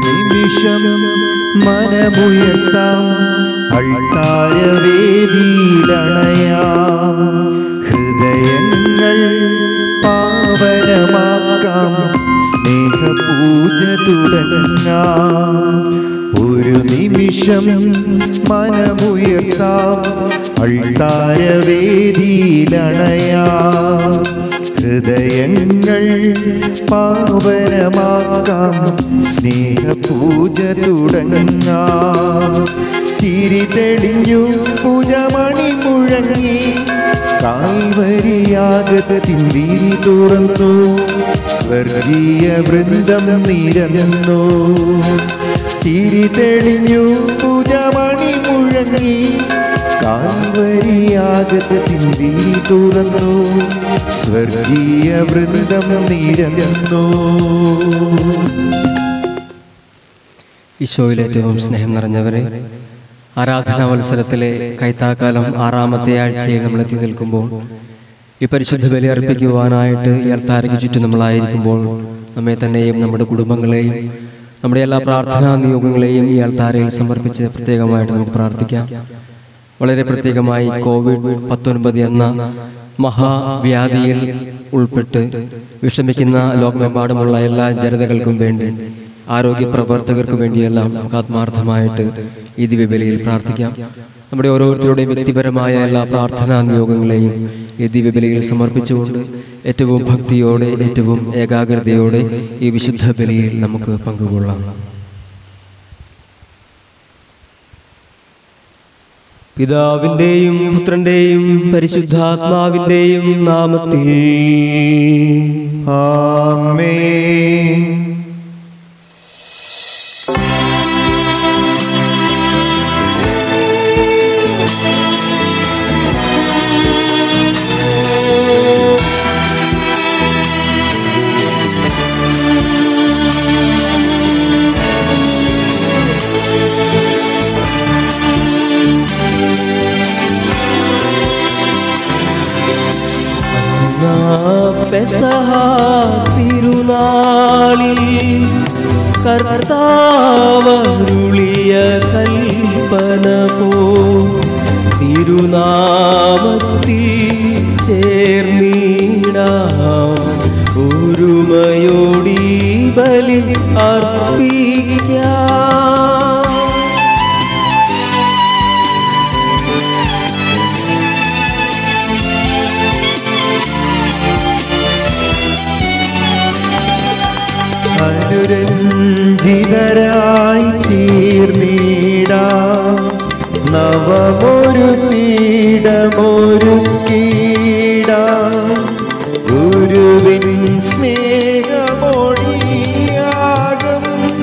നിമിഷം മനമുയർത്താം അൾത്താരവേദിയിലണയാം ഹൃദയങ്ങൾ പാവനമാക്കാം സ്നേഹപൂജ തുടങ്ങാം ഒരു നിമിഷം മനമുയർത്താം അൾത്താരവേദിയിലണയാം ഹൃദയങ്ങൾ പാവനമാക്കാം സ്നേഹപൂജ തുടങ്ങാം തിരി തെളിഞ്ഞു പൂജമണി മുഴങ്ങി കാൽവരിയാകത്തിൻ വിരി തുറന്നു സ്വർഗീയ വൃന്ദം നിരന്നു തിരി തെളിഞ്ഞു പൂജമണി മുഴങ്ങി കാൽവരിയാകത്തിൻ വിരി തുറന്നു സ്വർഗീയ വൃന്ദം നിരന്നു ഈശോയിൽ ഏറ്റവും സ്നേഹം നിറഞ്ഞവരെ ആരാധനാ മത്സരത്തിലെ കൈത്താക്കാലം ആറാമത്തെ ആഴ്ചയിൽ നമ്മൾ എത്തി നിൽക്കുമ്പോൾ ഈ പരിശുദ്ധ ബലി അർപ്പിക്കുവാനായിട്ട് ഈ അൽത്താരയ്ക്ക് ചുറ്റും നമ്മളായിരിക്കുമ്പോൾ നമ്മെ തന്നെയും നമ്മുടെ കുടുംബങ്ങളെയും നമ്മുടെ എല്ലാ പ്രാർത്ഥനാ നിയോഗങ്ങളെയും ഈ അൽത്താരയിൽ സമർപ്പിച്ച് പ്രത്യേകമായിട്ട് നമുക്ക് പ്രാർത്ഥിക്കാം വളരെ പ്രത്യേകമായി കോവിഡ് പത്തൊൻപത് എന്ന മഹാവ്യാധിയിൽ ഉൾപ്പെട്ട് വിഷമിക്കുന്ന ലോകമെമ്പാടുമുള്ള എല്ലാ ജനതകൾക്കും വേണ്ടി ആരോഗ്യ പ്രവർത്തകർക്ക് വേണ്ടിയെല്ലാം നമുക്ക് ആത്മാർത്ഥമായിട്ട് ഈ ദിവ്യബലിയിൽ പ്രാർത്ഥിക്കാം നമ്മുടെ ഓരോരുത്തരുടെയും വ്യക്തിപരമായ എല്ലാ പ്രാർത്ഥനാ നിയോഗങ്ങളെയും ഈ ദിവ്യബലിയിൽ സമർപ്പിച്ചുകൊണ്ട് ഏറ്റവും ഭക്തിയോടെ ഏറ്റവും ഏകാഗ്രതയോടെ ഈ വിശുദ്ധ ബലിയിൽ നമുക്ക് പങ്കുകൊള്ളാം പിതാവിന്റെയും പുത്രന്റെയും പരിശുദ്ധാത്മാവിന്റെയും നാമത്തിൽ ആമേൻ പെസഹ തിരുനാളിൽ കർത്താവരുളിയ കൽപ്പന പോ തിരുനാമത്തിൽ ചേർന്നിടാം ഒരുമയോടി ബലി അർപ്പിക്കാം അനുരഞ്ജിതരായി തീർന്നിടാം നവമൊരു പീഠമൊരു കീടാം ഗുരുവിൻ സ്നേഹമൊഴിയാകം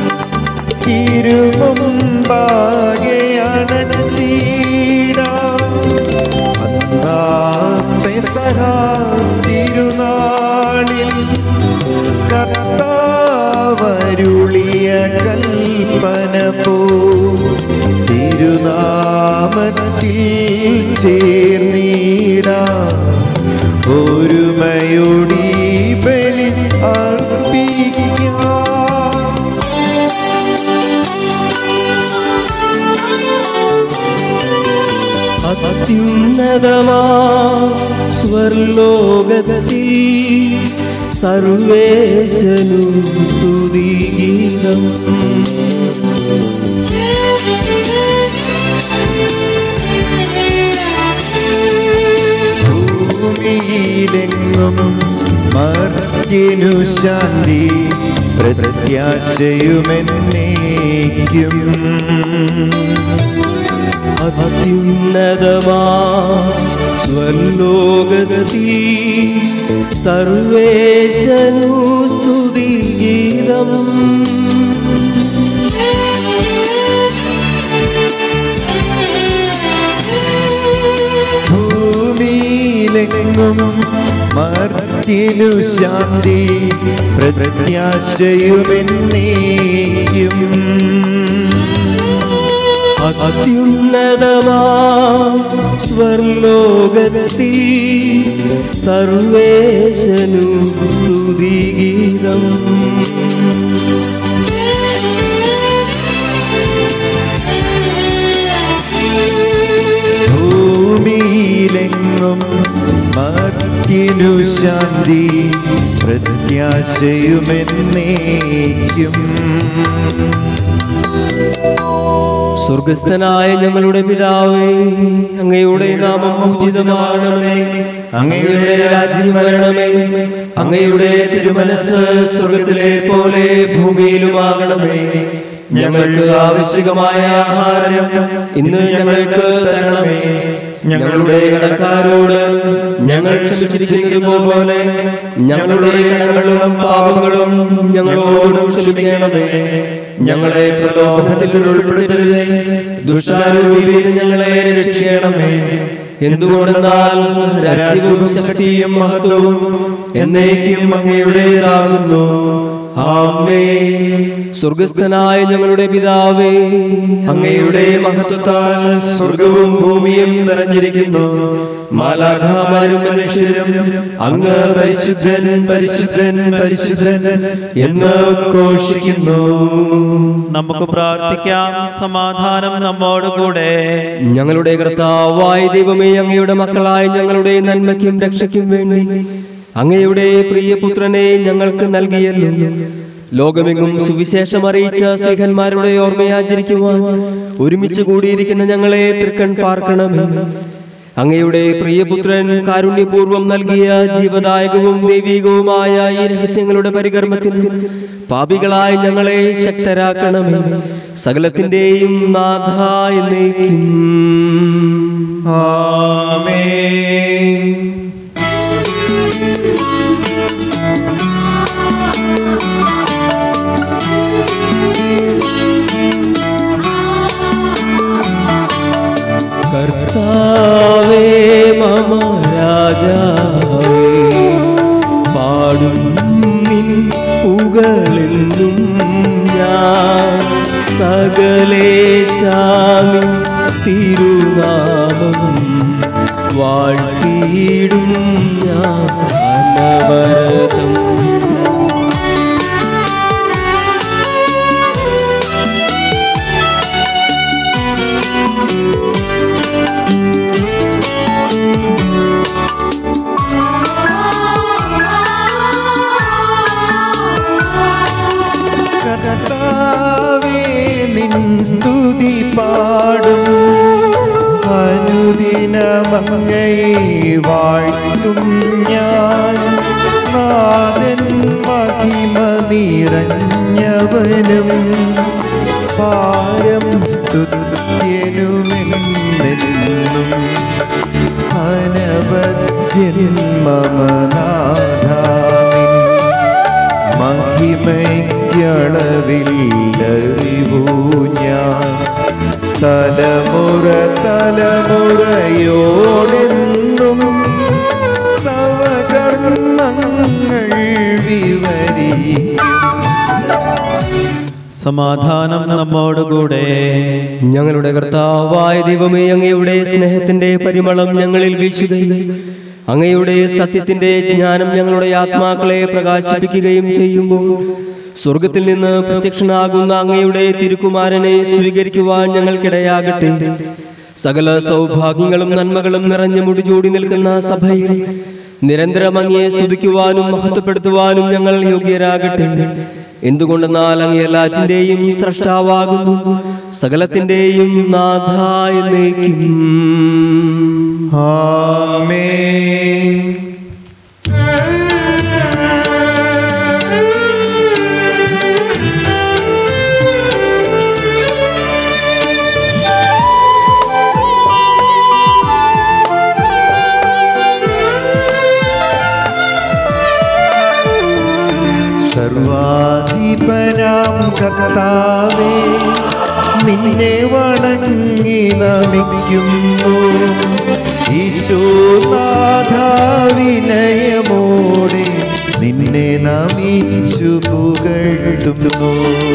തിരുമുമ്പാകെ അണച്ചീടാം അന്നാ പെസഹ തിരുനാളിൽ കർത്താവരുളിയ കൽപ്പന പോ തിരുനാമത്തിൽ ചേർന്നിടാം ഒരുമയോടി ബലി അർപ്പിക്കാം അത്യുന്നതമാ സ്വർലോകത്തിൽ സർവേശനു സ്തുതിഗീതം ഭൂമിയിലെങ്ങും മർത്യനു ശാന്തി പ്രത്യാശയുമെന്നേക്കും അത്യുന്നതമാ സ്വർലോകത്തിൽ സർവേശനു സ്തുതിഗീതം ഭൂമിയിലെങ്ങും മർത്യനു ശാന്തി പ്രത്യാശയുമെന്നേക്കും അത്യുന്നതമാ സ്വർലോകത്തിൽ സർവേശനു സ്തുതിഗീതം ശാന്തി പ്രത്യാശയുമെന്നേക്കും സ്വർഗസ്ഥനായ ഞങ്ങളുടെ പിതാവേ അങ്ങയുടെ നാമം ഉചിതമാകണമേ അങ്ങയുടെ രാജ്യം വരണമേ അങ്ങയുടെ തിരുമനസ് സ്വർഗത്തിലെ പോലെ ഭൂമിയിലുമാകണമേ ഞങ്ങൾക്ക് ആവശ്യകമായ ആഹാരം ഇന്ന് ഞങ്ങൾക്ക് തരണമേ ഞങ്ങളുടെ കടക്കാരോട് ഞങ്ങൾ ക്ഷമിച്ചിരിക്കുന്നത് പോലെ ഞങ്ങളുടെ കടങ്ങളും പാപങ്ങളും ഞങ്ങളോടും ക്ഷമിക്കണമേ ഞങ്ങളെ പ്രലോഭനത്തിൽ ഉൾപ്പെടുത്തരുതേ ദുഷ്ടാരൂപിയിൽ ഞങ്ങളെ രക്ഷിക്കണമേ എന്തുകൊണ്ടെന്നാൽ രാജ്യവും ശക്തിയും മഹത്വവും എന്നേക്കും അങ്ങയുടേതാകുന്നു ആമേ സ്വർഗസ്ഥനായ ഞങ്ങളുടെ പിതാവേ അങ്ങയുടെ മഹത്വത്താൽ സ്വർഗവും ഭൂമിയും നിറഞ്ഞിരിക്കുന്നു മാലാഖാമാരും മനുഷ്യരും അങ്ങ് പരിശുദ്ധൻ പരിശുദ്ധൻ പരിശുദ്ധൻ എന്ന് ഘോഷിക്കുന്നു നമുക്ക് പ്രാർത്ഥിക്കാം സമാധാനം നമ്മോട് കൂടെ ഞങ്ങളുടെ കർത്താവായ ദൈവമേ അങ്ങയുടെ മക്കളായ ഞങ്ങളുടെ നന്മയ്ക്കും രക്ഷയ്ക്കും വേണ്ടി അങ്ങയുടെ പ്രിയപുത്രനെ ഞങ്ങൾക്ക് നൽകിയല്ലോ ലോകമെങ്ങും സുവിശേഷം അറിയിച്ച സിഹന്മാരുടെ ഓർമ്മയാചരിക്കുവാൻ ഒരുമിച്ച് കൂടിയിരിക്കുന്ന ഞങ്ങളെ തൃക്കൺ പാർക്കണമേ അങ്ങയുടെ പ്രിയപുത്രൻ കാരുണ്യപൂർവം നൽകിയ ജീവദായകവും ദൈവികവുമായ ഈ രഹസ്യങ്ങളുടെ പരികർമ്മത്തിന് പാപികളായ ഞങ്ങളെ ശക്തരാക്കണമേ സകലത്തിന്റെയും നാഥ എന്നേക്കും ആമേൻ കർത്താവേ മമ രാജാവേ പാടും നിൻ പുകളെന്നും ഞാൻ സകലേശാമി തിരുനാമം വാഴ്ത്തിയിടും ഞാൻ അനവരതം കർത്താവേ നിൻ സ്തുതി പാടും അനുദിനമങ്ങയെ വാഴ്ത്തും ഞാൻ നാഥൻ മഹിമ നിറഞ്ഞവനും പാരം സ്തുത്യനുമെന്നെന്നും അനവധ്യൻ മമനാഥാമിൻ മഹിമയ്ക്കളവില്ലറിവൂ ഞാൻ തലമുറ തലമുറയോടെന്നും സവകർമ്മങ്ങൾ വിവരിക്കും സമാധാനം നമ്മോട് കൂടെ ഞങ്ങളുടെ കർത്താവായ ദൈവമേ അങ്ങയുടെ സ്നേഹത്തിന്റെ പരിമളം ഞങ്ങളിൽ വീശുകയും അങ്ങയുടെ സത്യത്തിന്റെ ജ്ഞാനം ഞങ്ങളുടെ ആത്മാക്കളെ പ്രകാശിപ്പിക്കുകയും ചെയ്യുമ്പോൾ സ്വർഗത്തിൽ നിന്ന് പ്രത്യക്ഷനാകുന്ന അങ്ങയുടെ തിരുക്കുമാരനെ സ്വീകരിക്കുവാൻ ഞങ്ങൾക്കിടയാകട്ടെ സകല സൗഭാഗ്യങ്ങളും നന്മകളും നിറഞ്ഞു മുടിചൂടി നിൽക്കുന്ന സഭയിൽ നിരന്തരം അങ്ങയെ സ്തുതിക്കുവാനും മഹത്വപ്പെടുത്തുവാനും ഞങ്ങൾ യോഗ്യരാകട്ടെ എന്തുകൊണ്ടെന്നാൽ അങ്ങ് എല്ലാറ്റിന്റെയും സ്രഷ്ടാവാകുന്നു സകലത്തിന്റെയും നാഥ എന്നേക്കും ആമേൻ സർവാധിപനാം കർത്താവേ നിന്നെ വണങ്ങി നമിക്കുന്നു ഈശോനാഥ വിനയമോടെ നിന്നെ നമിച്ചു പുകഴ്ത്തുന്നു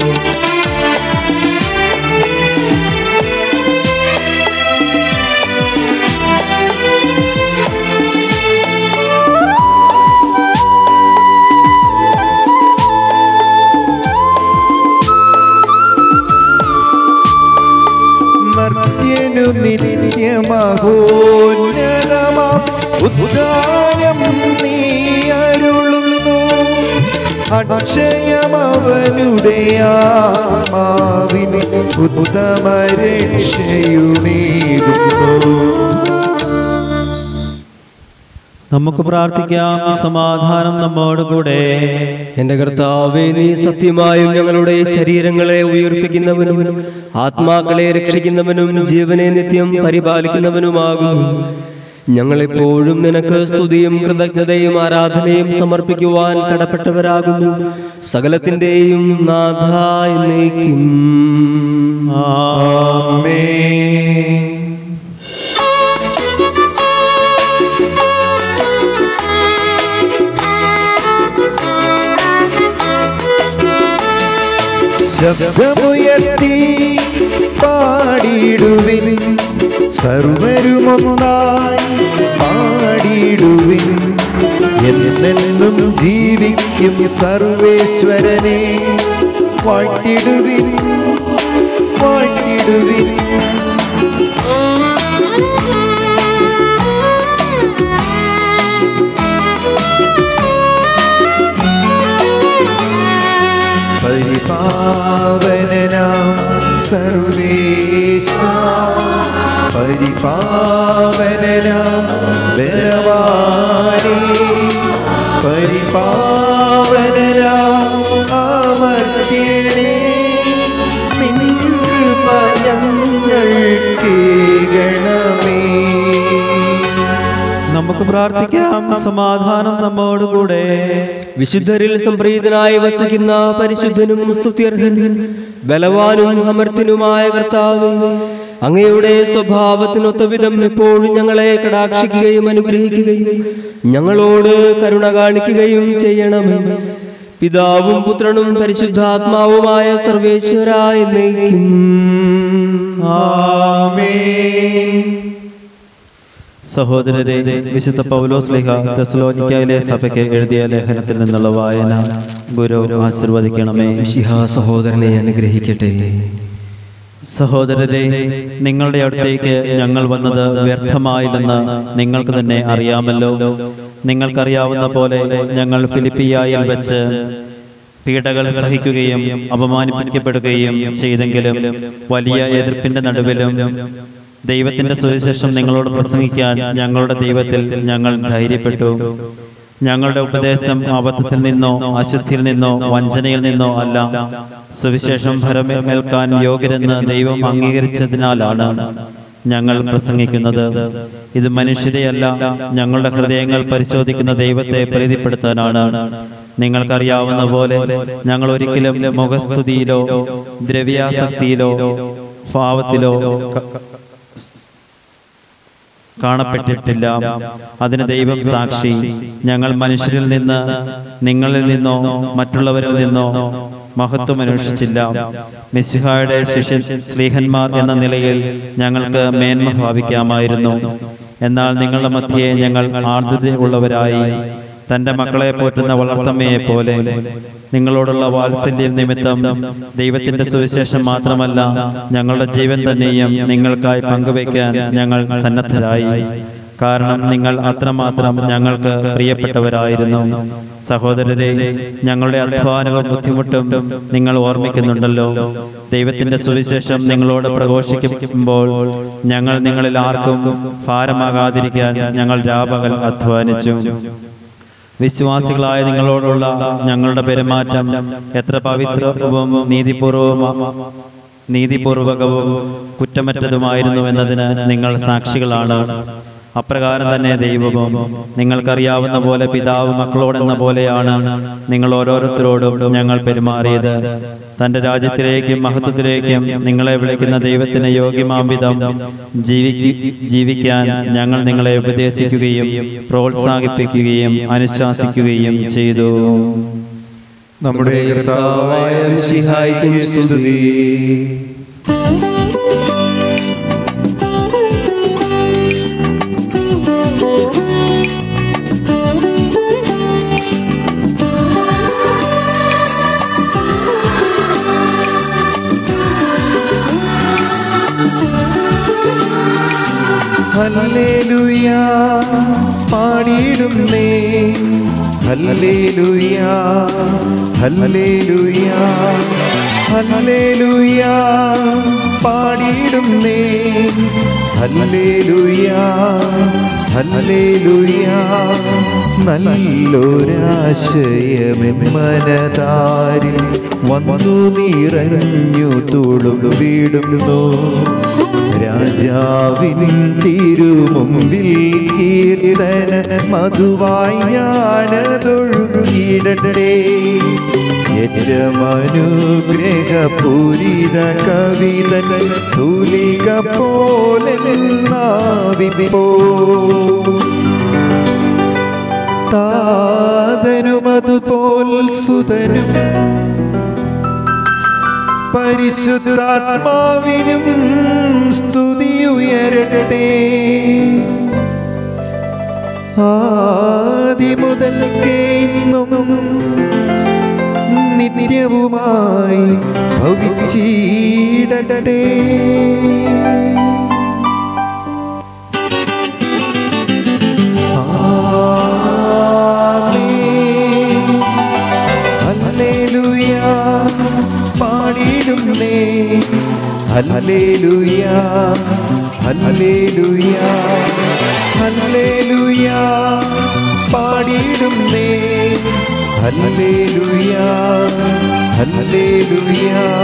മർത്യനു നിത്യമഹോന്നതമാം ഉദ്ധാരം നീ അക്ഷയമവനുടെ ആത്മാവിന് ഉത്തമ രക്ഷയുമേകുന്നു നമുക്ക് പ്രാർത്ഥിക്കാം സമാധാനം നമ്മോട് കൂടെ എന്റെ കർത്താവേ നീ സത്യമായും ഞങ്ങളുടെ ശരീരങ്ങളെ ഉയർപ്പിക്കുന്നവനും ആത്മാക്കളെ രക്ഷിക്കുന്നവനും ജീവനെ നിത്യം പരിപാലിക്കുന്നവനുമാകുന്നു ഞങ്ങളെപ്പോഴും നിനക്ക് സ്തുതിയും കൃതജ്ഞതയും ആരാധനയും സമർപ്പിക്കുവാൻ കടപ്പെട്ടവരാകുന്നു സകലത്തിന്റെയും നാഥ എന്നേക്കും ആമേൻ ശബ്ദമുയർത്തി പാടിയിടുവിൻ സർവരുമൊന്നായി പാടിയിടുവിൻ എന്നെന്നും ജീവിക്കും സർവേശ്വരനെ വാഴ്ത്തിടുവിൻ വാഴ്ത്തിടുവിൻ പരിപാവനാം സർവേശ പരിപാവനാം ബലവാനേ പരിപാവനാം അമർത്യനേ നിൻ കൃപ ഞങ്ങൾക്കേകണമേ നമുക്ക് പ്രാർത്ഥിക്കാം സമാധാനം നമ്മോട് കൂടെ വിശുദ്ധരിൽ സംപ്രീതനായി വസിക്കുന്ന പരിശുദ്ധനും സ്തുത്യർഹനും ബലവാനും അമർത്തിനുമായ കർത്താവ് അങ്ങയുടെ സ്വഭാവത്തിനൊത്ത വിധം എപ്പോഴും ഞങ്ങളെ കടാക്ഷിക്കുകയും അനുഗ്രഹിക്കുകയും ഞങ്ങളോട് കരുണ കാണിക്കുകയും ചെയ്യണമേ പിതാവും പുത്രനും പരിശുദ്ധാത്മാവുമായ സർവേശ്വര എന്നേക്കും ആമേൻ സഹോദരരെ വിശുദ്ധ പൗലോസ് ലിഹ തെസ്ലോനിക്കയിലെ സഭയ്ക്ക് എഴുതിയ ലേഖനത്തിൽ നിന്നുള്ള വായന ഗുരു ആശീർവദിക്കണമേ മിശിഹ സഹോദരനെ അനുഗ്രഹിക്കട്ടെ സഹോദരരെ നിങ്ങളുടെ അടുത്തേക്ക് ഞങ്ങൾ വന്നത് വ്യർത്ഥമായില്ലെന്ന് നിങ്ങൾക്ക് തന്നെ അറിയാമല്ലോ നിങ്ങൾക്കറിയാവുന്ന പോലെ ഞങ്ങൾ ഫിലിപ്പിയായിൽ വെച്ച് പീഡകൾ സഹിക്കുകയും അപമാനിപ്പിക്കപ്പെടുകയും ചെയ്തെങ്കിലും വലിയ എതിർപ്പിന്റെ നടുവിലും ദൈവത്തിന്റെ സുവിശേഷം നിങ്ങളോട് പ്രസംഗിക്കാൻ ഞങ്ങളുടെ ദൈവത്തിൽ ഞങ്ങൾ ധൈര്യപ്പെട്ടു ഞങ്ങളുടെ ഉപദേശം അബദ്ധത്തിൽ നിന്നോ അശുദ്ധിയിൽ നിന്നോ വഞ്ചനയിൽ നിന്നോ അല്ല സുവിശേഷം ഫലമേൽക്കാൻ യോഗ്യരെന്ന് ദൈവം അംഗീകരിച്ചതിനാലാണ് ഞങ്ങൾ പ്രസംഗിക്കുന്നത് ഇത് മനുഷ്യരെയല്ല ഞങ്ങളുടെ ഹൃദയങ്ങൾ പരിശോധിക്കുന്ന ദൈവത്തെ പ്രീതിപ്പെടുത്താനാണ് നിങ്ങൾക്കറിയാവുന്ന പോലെ ഞങ്ങൾ ഒരിക്കലും മുഖസ്തുതിയിലോ ദ്രവ്യാസക്തിയിലോ ഭാവത്തിലോ ക- കാണപ്പെട്ടിട്ടില്ല അതിന് ദൈവം സാക്ഷി ഞങ്ങൾ മനുഷ്യരിൽ നിന്ന് നിങ്ങളിൽ നിന്നോ മറ്റുള്ളവരിൽ നിന്നോ മഹത്വം അനുഷ്ഠിച്ചില്ല മിസ്സിഹായുടെ ശിഷ്യൻ സ്ലീഹന്മാർ എന്ന നിലയിൽ ഞങ്ങൾക്ക് മേന്മ ഭാവിക്കാമായിരുന്നു എന്നാൽ നിങ്ങളുടെ മധ്യേ ഞങ്ങൾ ആർദ്രതയുള്ളവരായി തന്റെ മക്കളെ പോറ്റുന്ന വളർത്തമ്മയെ പോലെ നിങ്ങളോടുള്ള വാത്സല്യം നിമിത്തം ദൈവത്തിന്റെ സുവിശേഷം മാത്രമല്ല ഞങ്ങളുടെ ജീവൻ തന്നെയും നിങ്ങൾക്കായി പങ്കുവയ്ക്കാൻ ഞങ്ങൾ സന്നദ്ധരായി കാരണം നിങ്ങൾ അത്രമാത്രം ഞങ്ങൾക്ക് പ്രിയപ്പെട്ടവരായിരുന്നു സഹോദരരെ ഞങ്ങളുടെ അധ്വാനവും ബുദ്ധിമുട്ടും നിങ്ങൾ ഓർമ്മിക്കുന്നുണ്ടല്ലോ ദൈവത്തിന്റെ സുവിശേഷം നിങ്ങളോട് പ്രഘോഷിക്കുമ്പോൾ ഞങ്ങൾ നിങ്ങളിൽ ആർക്കും ഭാരമാകാതിരിക്കാൻ ഞങ്ങൾ രാപകൽ അധ്വാനിച്ചു വിശ്വാസികളായ നിങ്ങളോടുള്ള ഞങ്ങളുടെ പെരുമാറ്റം എത്ര പവിത്രവും നീതിപൂർവവും നീതിപൂർവകവും കുറ്റമറ്റതുമായിരുന്നു എന്നതിന് നിങ്ങൾ സാക്ഷികളാണ് അപ്രകാരം തന്നെ ദൈവവും നിങ്ങൾക്കറിയാവുന്ന പോലെ പിതാവ് മക്കളോടെന്ന പോലെയാണ് നിങ്ങൾ ഓരോരുത്തരോടും ഞങ്ങൾ പെരുമാറിയത് തന്റെ രാജ്യത്തിലേക്കും മഹത്വത്തിലേക്കും നിങ്ങളെ വിളിക്കുന്ന ദൈവത്തിന് യോഗ്യമാംവിധം ജീവിക്കു ജീവിക്കാൻ ഞങ്ങൾ നിങ്ങളെ ഉപദേശിക്കുകയും പ്രോത്സാഹിപ്പിക്കുകയും അനുശാസിക്കുകയും ചെയ്തു നമ്മുടെ കർത്താവായ മിശിഹായ്ക്കും സ്തുതി ഹല്ലേലൂയ പാടിയിടുന്നേ ഹല്ലേലൂയ ഹല്ലേലൂയ ഹല്ലേലൂയ പാടിയിടുന്നേ ഹല്ലേലൂയ ഹല്ലേലൂയ നല്ലൊരാശയമെന്മനതാരിൽ വന്നു നിറഞ്ഞു തുളുമ്പിടുന്നു രാജാവിൻ തിരുമുമ്പിൽ കീർത്തന മധുവായി ഞാനതൊഴുകിയിടട്ടെ ഏറ്റമനുഗ്രഹപൂരിത കവിതൻ തൂലിക പോലെ നാവിപ്പോ താതനുമതുപോൽ സുതനും പരിശുദ്ധാത്മാവിനും സ്തുതിയുയരട്ടെ ആദിമുതൽക്കേ ഇന്നും നിത്യവുമായി ഭവിച്ചിടട്ടെ ആമേൻ. ഹല്ലേലൂയ പാടിയിടുന്നേ ഹല്ലേലൂയ ഹല്ലേലൂയ ഹല്ലേലൂയ പാടിയിടുന്നേ ഹല്ലേലൂയ ഹല്ലേലൂയ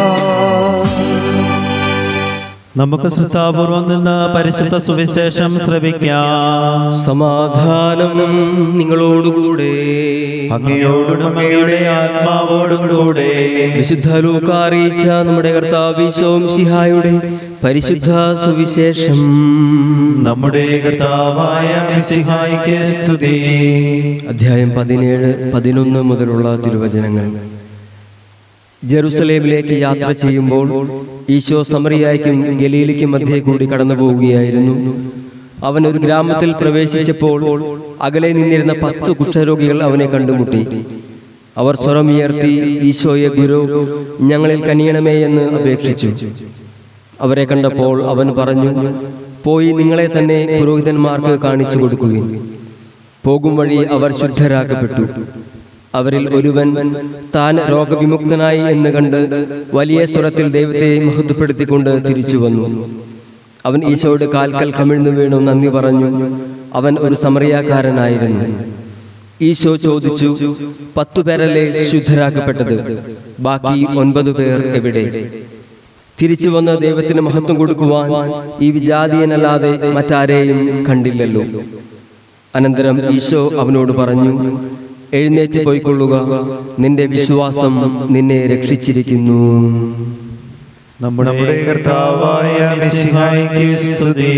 നമുക്ക് ശ്രദ്ധാപൂർവം നിന്ന് പരിശുദ്ധ സുവിശേഷം ശ്രവിക്കാം സമാധാനം നിങ്ങളോടുകൂടെ അങ്ങയോടും അങ്ങയുടെ ആത്മാവോടും കൂടെ വിശുദ്ധ ലൂക്ക അറിയിച്ച നമ്മുടെ കർത്താവിശോം ശിഹായുടെ പരിശുദ്ധ സുവിശേഷം നമ്മുടെ കർത്താവായ മിശിഹായിക്ക് സ്തുതി അധ്യായം പതിനേഴ് പതിനൊന്ന് മുതലുള്ള തിരുവചനങ്ങൾ ജെറുസലേമിലേക്ക് യാത്ര ചെയ്യുമ്പോൾ ഈശോ സമറിയായ്ക്കും ഗലീലിക്കും മധ്യേ കൂടി കടന്നു പോവുകയായിരുന്നു അവൻ ഒരു ഗ്രാമത്തിൽ പ്രവേശിച്ചപ്പോൾ അകലെ നിന്നിരുന്ന പത്ത് കുഷ്ഠരോഗികൾ അവനെ കണ്ടുമുട്ടി അവർ സ്വരമുയർത്തി ഈശോയെ ഗുരു ഞങ്ങളിൽ കനിയണമേ എന്ന് അപേക്ഷിച്ചു അവരെ കണ്ടപ്പോൾ അവൻ പറഞ്ഞു പോയി നിങ്ങളെ തന്നെ പുരോഹിതന്മാർക്ക് കാണിച്ചു കൊടുക്കുകയും പോകും വഴി അവർ ശുദ്ധരാക്കപ്പെട്ടു അവരിൽ ഒരുവൻ താൻ രോഗവിമുക്തനായി എന്ന് കണ്ട് വലിയ സ്വരത്തിൽ ദൈവത്തെ മഹത്വപ്പെടുത്തിക്കൊണ്ട് തിരിച്ചു വന്നു അവൻ ഈശോയുടെ കാൽക്കൽ കമിഴ്ന്നു വീണു നന്ദി പറഞ്ഞു അവൻ ഒരു സമറിയാക്കാരനായിരുന്നു ഈശോ ചോദിച്ചു പത്തു പേരല്ലേ ശുദ്ധരാക്കപ്പെട്ടത് ബാക്കി ഒൻപത് പേർ എവിടെ തിരിച്ചു വന്ന് ദൈവത്തിന് മഹത്വം കൊടുക്കുവാൻ ഈ വിജാതീയനല്ലാതെ മറ്റാരെയും കണ്ടില്ലല്ലോ അനന്തരം ഈശോ അവനോട് പറഞ്ഞു എഴുന്നേറ്റ് പോയിക്കൊള്ളുക നിന്റെ വിശ്വാസം നിന്നെ രക്ഷിച്ചിരിക്കുന്നു നമ്മുടെ കർത്താവായ മിശിഹായിക്ക് സ്തുതി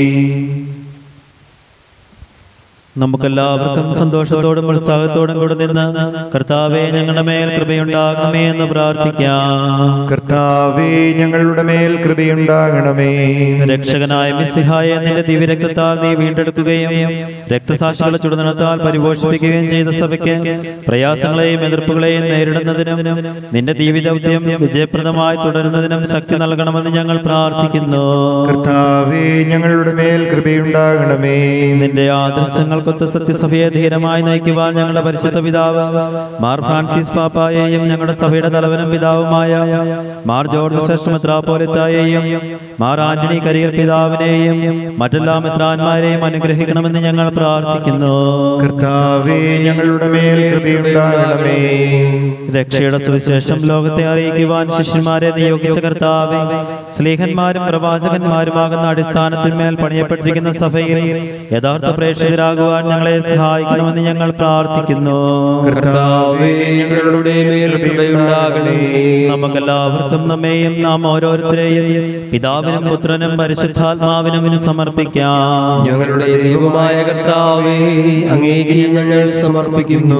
നമുക്കെല്ലാവർക്കും സന്തോഷത്തോടും ഉത്സാഹത്തോടും കൂടെ നിന്ന് കർത്താവെ ഞങ്ങളുടെ മേൽ കൃപയുണ്ടാകണമേ എന്ന് പ്രാർത്ഥിക്കാം കർത്താവേ ഞങ്ങളുടെ മേൽ കൃപയുണ്ടാകണമേ രക്ഷകനായ മിസ്സിഹായ നിന്റെ ദിവ്യരക്തത്താൽ നീ വീണ്ടെടുക്കുകയും രക്തസാക്ഷികളെ ചുടുനിണത്താൽ പരിപോഷിപ്പിക്കുകയും ചെയ്ത സഭയ്ക്ക് പ്രയാസങ്ങളെയും എതിർപ്പുകളെയും നേരിടുന്നതിനും നിന്റെ ദീവിദൗത്യം വിജയപ്രദമായി തുടരുന്നതിനും ശക്തി നൽകണമെന്ന് ഞങ്ങൾ പ്രാർത്ഥിക്കുന്നു കർത്താവേ ഞങ്ങളുടെ മേൽ കൃപയുണ്ടാകണമേ നിന്റെ ആദർശങ്ങൾക്കൊത്ത സത്യസഭയെ ധീരമായി നയിക്കുവാൻ ഞങ്ങളുടെ പരിശുദ്ധ പിതാവ് മാർ ഫ്രാൻസിസ് പാപ്പായെയും ഞങ്ങളുടെ സഭയുടെ തലവനും പിതാവുമായ മാർ ജോർജ് ശ്രേഷ്ഠ മെത്രാപ്പോലിത്തായെയും മാർ ആന്റണി കരിയർ പിതാവിനെയും മറ്റെല്ലാ മെത്രാന്മാരെയും അനുഗ്രഹിക്കണമെന്ന് ഞങ്ങൾ പ്രാർത്ഥിക്കുന്നു കർത്താവേ ഞങ്ങളുടെ മേൽ കൃപയുണ്ടാകണമേ രക്ഷയുടെ സുവിശേഷം ലോകത്തെ അറിയിക്കുവാൻ ശിഷ്യന്മാരെ നിയോഗിച്ച കർത്താവെ സ്ലീഹന്മാരും പ്രവാചകന്മാരുമാകുന്ന അടിസ്ഥാനത്തിന്മേൽ പണിയപ്പെട്ടിരിക്കുന്ന സഭയിൽ യഥാർത്ഥ പ്രേക്ഷിതരാകുവാൻ ഞങ്ങളെ സഹായിക്കണമെന്ന് ഞങ്ങൾ പ്രാർത്ഥിക്കുന്നു കർത്താവേ ഞങ്ങളുടെ മേൽ കൃപയുണ്ടാകണേ നമുക്കെല്ലാവർക്കും നമ്മെയും നാം ഓരോരുത്തരെയും പിതാവിനും പുത്രനും പരിശുദ്ധാത്മാവിനും സമർപ്പിക്കാം ഞങ്ങളുടെ ദൈവമായ കർത്താവേ അങ്ങേക്ക് ഞങ്ങൾ സമർപ്പിക്കുന്നു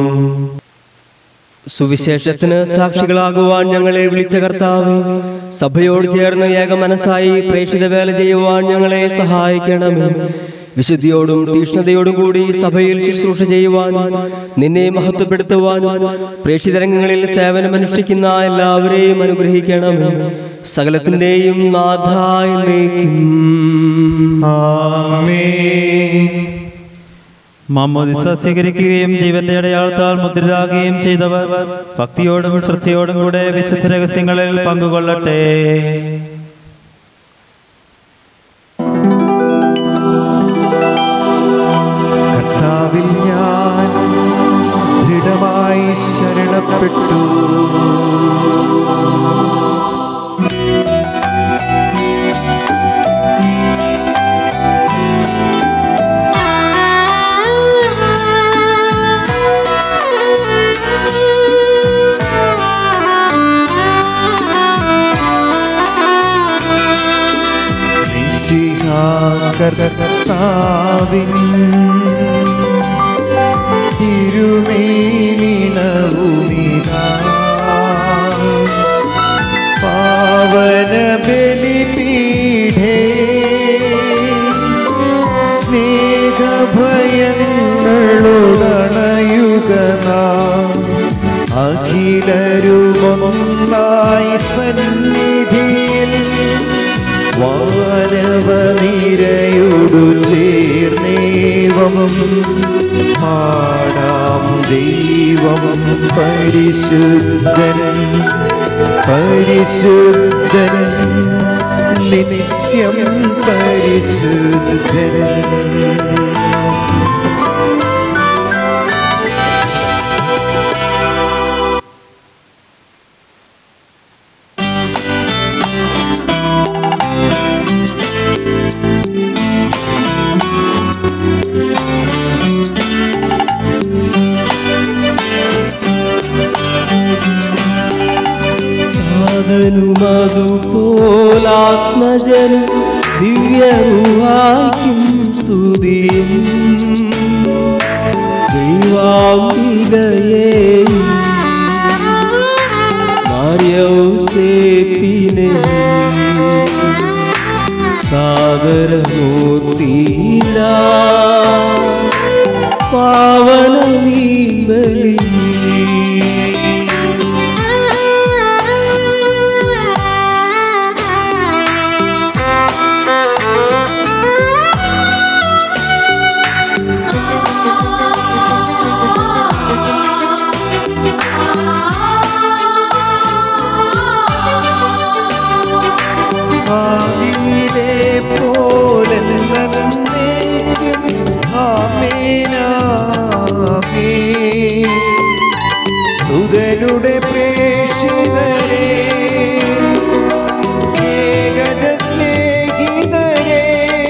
സുവിശേഷത്തിന് സാക്ഷികളാകുവാൻ ഞങ്ങളെ വിളിച്ച കർത്താവ് സഭയോട് ചേർന്ന് ഏക മനസ്സായി പ്രേക്ഷിത വേല ചെയ്യുവാൻ ഞങ്ങളെ സഹായിക്കണമേ വിശുദ്ധിയോടും തീക്ഷ്ണതയോടും കൂടി സഭയിൽ ശുശ്രൂഷ ചെയ്യുവാൻ നിന്നെ മഹത്വപ്പെടുത്തുവാൻ പ്രേക്ഷിതരംഗങ്ങളിൽ സേവനമനുഷ്ഠിക്കുന്ന എല്ലാവരെയും അനുഗ്രഹിക്കണമേ സകലത്തിന്റെയും നാഥായി ആമേൻ മാമോദിസ സ്വീകരിക്കുകയും ജീവന്റെ അടയാളത്താൽ മുദ്രരാകുകയും ചെയ്തവർ ഭക്തിയോടും ശ്രദ്ധയോടും കൂടെ വിശുദ്ധ രഹസ്യങ്ങളിൽ പങ്കുകൊള്ളട്ടെ കർത്താവിൽ ഞാൻ ദൃഢമായി ശരണപ്പെട്ടു കർത്താവിൻ തിരുമേനിണവുമിതാ പാവന ബലിപീഠേ സ്നേഹഭയങ്ങളുടണയുക നാം അഖിലരുമൊന്നായി സന്നിധിയിൽ വാനവനിരയോടു ചേർന്നേവം പാടാം ദൈവം പരിശുദ്ധൻ പരിശുദ്ധൻ നിത്യം പരിശുദ്ധൻ അതുപോലാത്മജൻ ദിവ്യറുഹായ്ക്കും സ്തുതിയും ദൈവാംബികയെയും മാര്യൗസേപ്പിനെ സാഗരമൂർത്തിയില പാവനമീ ബലി ആദിയിലെ പോലെ നന്നേക്കും ആമേനാമേ. സുതരുടെ പ്രേക്ഷിതരെ ഏകജ സ്നേഹിതരെ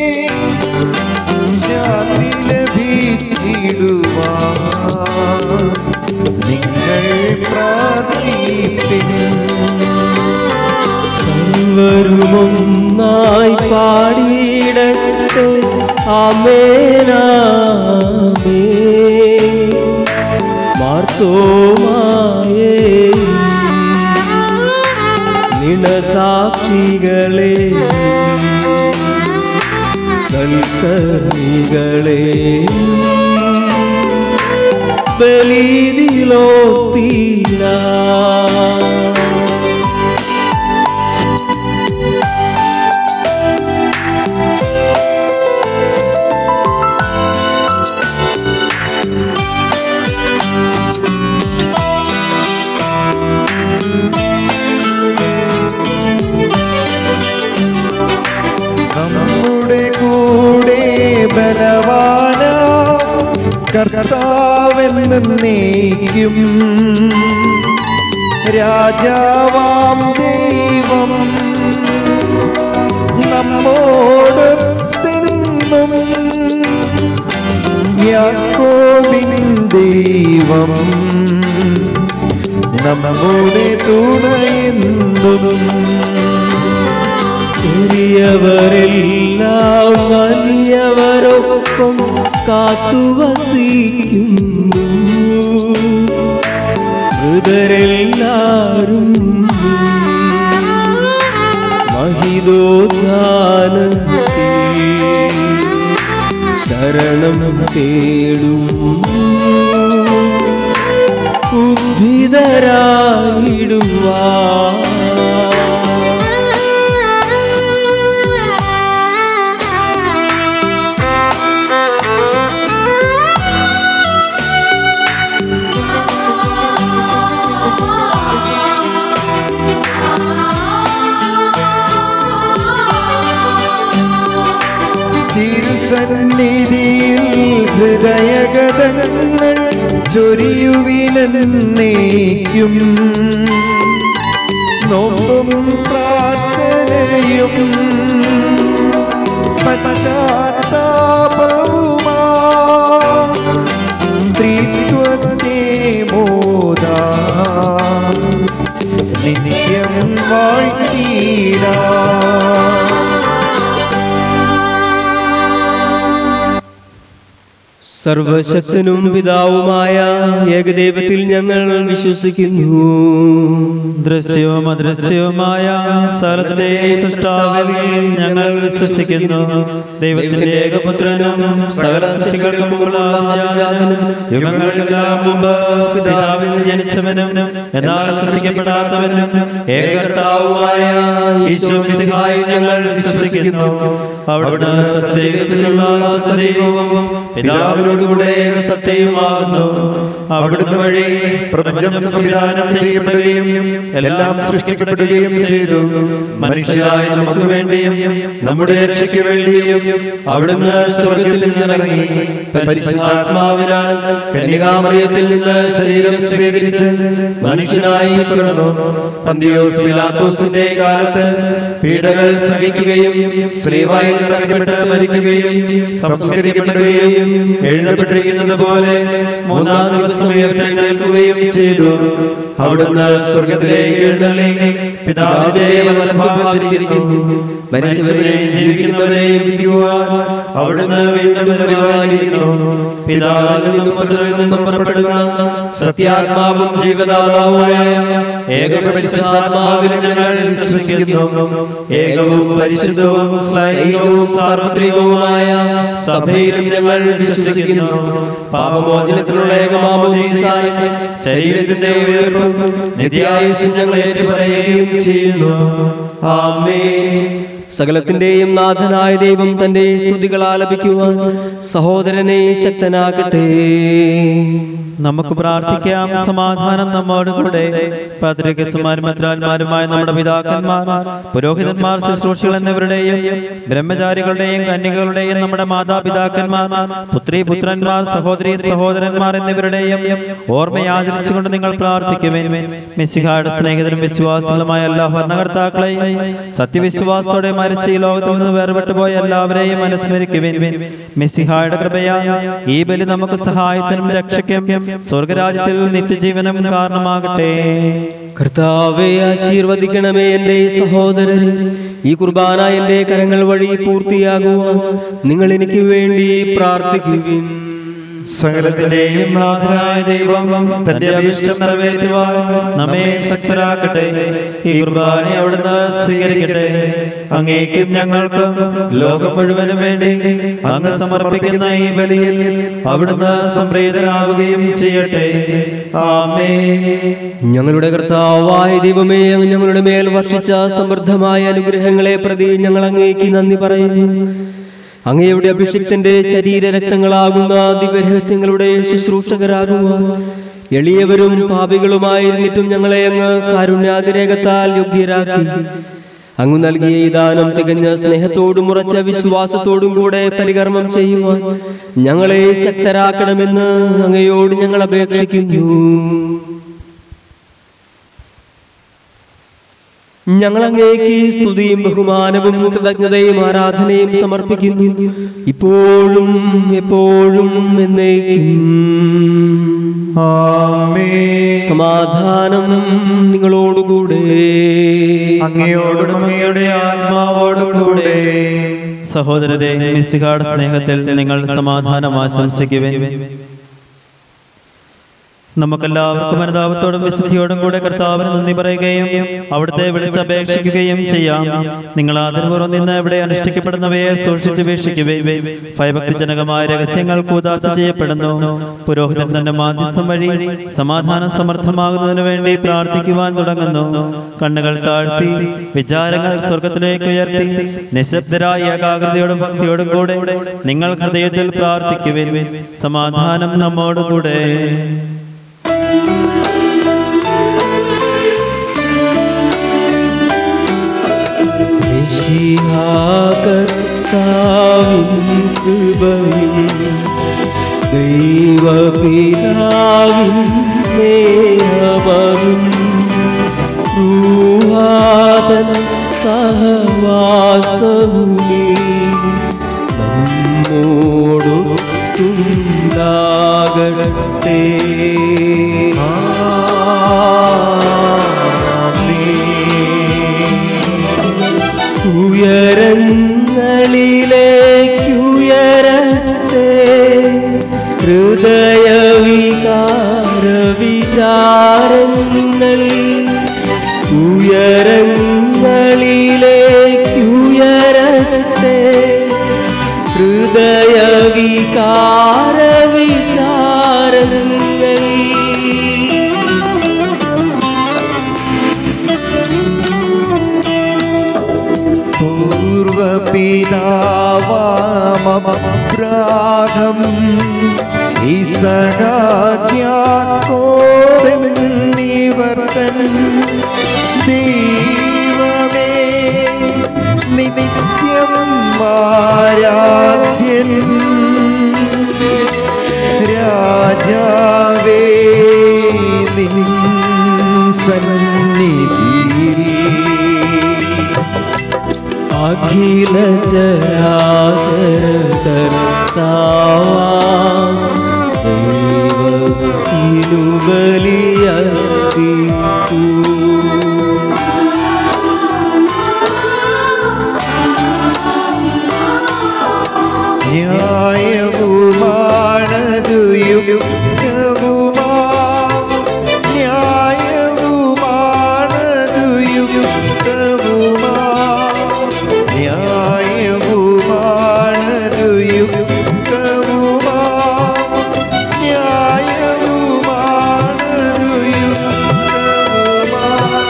ശാന്തി ലഭിച്ചിടുവാൻ നിങ്ങൾ പ്രാർത്ഥിപ്പിൻ സർവരുമൊന്നായി പാടിയിടട്ടെ അമേനാമേ മാർത്തോമായേ നിണസാക്ഷികളെ സൽക്കർമ്മികളെ ബലിതിലോത്തീല നമ്മുടെ കൂടെ ബലവാന കർത്താവെന്നേക്കും രാജാവാം ദൈവം നമ്മോടൊത്തെന്നും യാക്കോബിൻ ദൈവം നമ്മുടെ തുണയെന്നും ചെറിയവരെല്ലാം വലിയവരൊപ്പം കാത്തുവസിക്കുന്നു മൃതരെല്ലാരും മഹിതോദ്ധാനത്തിൽ ശരണം തേടും ഉദ്ധിതരായിടുവാ സന്നിധിയിൽ ഹൃദയഗതങ്ങൾ ചൊരിയുവിനേക്കും നോമ്പും പ്രാർത്ഥനയും പശ്ചാത്താപവുമാ ത്രിത്വത്തെ മോദാ നിത്യം വാഴ്ത്തിടാ സർവശക്തനും പിതാവുമായ ഏകദൈവത്തിൽ ഞങ്ങൾ വിശ്വസിക്കുന്നു ദൃശ്യവും അദൃശ്യവുമായ സ്ഥലത്തിലെ സൃഷ്ടാവിൽ ഞങ്ങൾ വിശ്വസിക്കുന്നു ദൈവത്തിന്റെ ഏകപുത്രനും സകല സൃഷ്ടികൾക്കും മുമ്പുള്ള ജാതനും യുഗങ്ങൾക്കെല്ലാം മുമ്പ് പിതാവിൽ ജനിച്ചവനും എന്നാൽ സൃഷ്ടിക്കപ്പെടാത്തവനും ഏകകർത്താവുമായ ഈശോ മിശിഹായിൽ ഞങ്ങൾ വിശ്വസിക്കുന്നു അവിടുന്ന് സത്യദൈവത്തിലുള്ള സദൈവവും പിതാവിനോടുകൂടെ സത്യവുമാകുന്നു അവിടുന്ന് വഴി പ്രപഞ്ചം സംവിധാനം ചെയ്യപ്പെടുകയും എല്ലാം സൃഷ്ടിക്കപ്പെടുകയും ചെയ്തു മനുഷ്യരായ നമുക്ക് വേണ്ടിയും നമ്മുടെ രക്ഷയ്ക്ക് വേണ്ടിയും അവിടുന്ന് സ്വർഗത്തിൽ നിന്നിറങ്ങി പരിശുദ്ധാത്മാവിനാൽ കന്യകാമറിയത്തിൽ നിന്ന് ശരീരം സ്വീകരിച്ച് മനുഷ്യനായി പിറന്നു പന്തിയോസ് പിലാത്തോസിന്റെ കാലത്ത് പീഡകൾ സഹിക്കുകയും സ്ലീവായിൽ കിടക്കപ്പെട്ട് മരിക്കുകയും സംസ്കരിക്കപ്പെടുകയും എഴുതപ്പെട്ടിരിക്കുന്നത് പോലെ മൂന്നാം ദിവസം ഉയർത്തെഴുന്നേൽക്കുകയും ചെയ്തു അവിടുന്ന് സ്വർഗത്തിലേക്ക് എഴുന്നള്ളി പിതാവിന്റെ വലഭാഗത്തിരിക്കുന്നു മരിച്ചവരെയും ജീവിക്കുന്നവരെയും വിധിക്കുവാൻ അവിടുന്ന് വീണ്ടും വരുവാനിരിക്കുന്നു പിതാവിൽ നിന്നും പുത്രനിൽ നിന്നും പുറപ്പെടുന്ന സത്യാത്മാവും ജീവദാതാവുമായ ഏക പരിശുദ്ധാത്മാവിൽ ഞങ്ങൾ വിശ്വസിക്കുന്നു ഏകവും പരിശുദ്ധവും സൈനികവും സാർവത്രികവുമായ സഭയിലും ഞങ്ങൾ വിശ്വസിക്കുന്നു പാപമോചനത്തിലുള്ള ഏകമാമോദീസായി ശരീരത്തിന്റെ ഉയർപ്പും നിത്യായുസും ഞങ്ങൾ ഏറ്റുപറയുകയും ചെയ്യുന്നു ആമേൻ സകലത്തിന്റെയും നാഥനായ ദൈവം തന്റെ സ്തുതികൾ ആലപിക്കുവാൻ സഹോദരനെ ശക്തനാക്കട്ടെ നമുക്ക് പ്രാർത്ഥിക്കാം സമാധാനം നമ്മോട് കൂടെ പത്രികസുമാരും മദ്രാന്മാരുമായ നമ്മുടെ പിതാക്കന്മാർ പുരോഹിതന്മാർ ശുശ്രൂഷകൾ എന്നിവരുടെയും ബ്രഹ്മചാരികളുടെയും കന്യകളുടെയും നമ്മുടെ മാതാപിതാക്കന്മാർ പുത്രി പുത്രന്മാർ സഹോദരി സഹോദരന്മാർ എന്നിവരുടെയും ഓർമ്മയാചരിച്ചുകൊണ്ട് നിങ്ങൾ പ്രാർത്ഥിക്കുവേൻ മിശിഹായുടെ സ്നേഹിതരും വിശ്വാസികളുമായ എല്ലാ ഭരണകർത്താക്കളെയും സത്യവിശ്വാസത്തോടെ മരിച്ച ഈ ലോകത്തിൽ നിന്ന് വേർപെട്ടു പോയ എല്ലാവരെയും അനുസ്മരിക്കുവേൻ മിശിഹായുടെ കൃപയാ ഈ ബലി നമുക്ക് സഹായത്തിനും രക്ഷയ്ക്കും സ്വർഗരാജ്യത്തിൽ നിത്യജീവനം കാരണമാകട്ടെ കർത്താവെ ആശീർവദിക്കണമേ എൻ്റെ സഹോദരൻ ഈ കുർബാന എൻ്റെ കരങ്ങൾ വഴി പൂർത്തിയാകുവാൻ നിങ്ങൾ എനിക്ക് വേണ്ടി പ്രാർത്ഥിക്കുവിൻ സകലത്തിന്റെയും നാഥനായ ദൈവം തന്റെ അഭിഷ്ടം നിറവേറ്റുവാൻ നമ്മെ ശക്തരാക്കട്ടെ ഈ കുർബാന അവിടുന്ന് സ്വീകരിക്കട്ടെ അങ്ങേക്കും ഞങ്ങൾക്കും ലോകം മുഴുവനും വേണ്ടി അങ്ങ് സമർപ്പിക്കുന്ന ഈ ബലിയിൽ അവിടുന്ന് സംപ്രീതനാകുകയും ചെയ്യട്ടെ ആമേ ഞങ്ങളുടെ കർത്താവായ ദൈവമേ അങ്ങ് ഞങ്ങളുടെ മേൽ വർഷിച്ച സമൃദ്ധമായ അനുഗ്രഹങ്ങളെ പ്രതി ഞങ്ങൾ അങ്ങേക്ക് നന്ദി പറയുന്നു അങ്ങയുടെ അഭിഷിക്തന്റെ ശരീരരക്തങ്ങളാകുന്ന ദിവ്യരഹസ്യങ്ങളുടെ ശുശ്രൂഷകരാകുവാൻ എളിയവരും പാപികളുമായിരുന്നിട്ടും ഞങ്ങളെ അങ്ങ് കാരുണ്യാതിരേകത്താൽ യോഗ്യരാക്കി അങ്ങ് നൽകിയ ഈ ദാനം തികഞ്ഞ സ്നേഹത്തോടും ഉറച്ച വിശ്വാസത്തോടും കൂടെ പരികർമ്മം ചെയ്യുവാൻ ഞങ്ങളെ ശക്തരാക്കണമെന്ന് അങ്ങയോട് ഞങ്ങൾ അപേക്ഷിക്കുന്നു ഞങ്ങൾ അങ്ങേക്ക് സ്തുതിയും ബഹുമാനവും കൃതജ്ഞതയും ആരാധനയും സമർപ്പിക്കുന്നു ഇപ്പോഴും എപ്പോഴും എന്നേക്കും ആമേൻ സമാധാനം നിങ്ങളോടുകൂടെ അങ്ങയോടും അങ്ങയുടെ ആത്മാവോടും കൂടെ സഹോദരരെ മിസ്സിഹാട് സ്നേഹത്തിൽ നിങ്ങൾ സമാധാനം ആശംസിക്കുവേ നമുക്കെല്ലാവർക്കും അനുതാപത്തോടും വിശുദ്ധിയോടും കൂടെ കർത്താവിന് നന്ദി പറയുകയും അവിടുത്തെ വിളിച്ചപേക്ഷിക്കുകയും ചെയ്യാം നിങ്ങൾ ആദരപൂർവ്വം നിന്ന് ഇവിടെ അനുഷ്ഠിക്കപ്പെടുന്നവയെ സൂക്ഷിച്ച് വീക്ഷിക്കുവേ ഭയഭക്തിജനകമായ രഹസ്യങ്ങൾ കൂതാശ ചെയ്യപ്പെടുന്നു പുരോഹിതൻ തന്റെ മാധ്യസ്ഥം വഴി സമാധാനം സമർത്ഥമാകുന്നതിന് വേണ്ടി പ്രാർത്ഥിക്കുവാൻ തുടങ്ങുന്നു കണ്ണുകൾ താഴ്ത്തി വിചാരങ്ങൾ സ്വർഗത്തിലേക്ക് ഉയർത്തി നിശബ്ദരായ ഏകാഗ്രതയോടും ഭക്തിയോടും കൂടെ നിങ്ങൾ ഹൃദയത്തിൽ പ്രാർത്ഥിക്കുവിൻ സമാധാനം നമ്മോടുകൂടെ കർത്താവിൻ കൃപയും ദൈവപിതാവിൻ സ്നേഹമതും ൂഹാതൻ സഹവാസമുനി നമ്മോടൊത്തുണ്ടാകട്ടെ ഉയരങ്ങളിലേക്കുയരട്ടെ ഹൃദയവികാര വിചാരങ്ങൾ ഉയരങ്ങളിലേക്കുയരട്ടെ ഹൃദയവികാര വിചാരങ്ങൾ പൂർവപിതാവാമഗ്രാഹം ഈസനാജ്ഞാക്കോരെന്നിവർത്തൻ ദൈവമേ നിത്യം ആരാധ്യൻ രാജാവേ നിൻ സന്നിധിയിൽ അഖില ചരാചരകർത്താവാം ദൈവത്തിനു ബലിയർപ്പിക്കൂ ന്യായവുമാണതു യുക്തവുമാ ന്യായവുമാണതു യുക്തവുമാ ന്യായവുമാണതു യുക്തവുമാ ന്യായവുമാണതു യുക്തവുമാ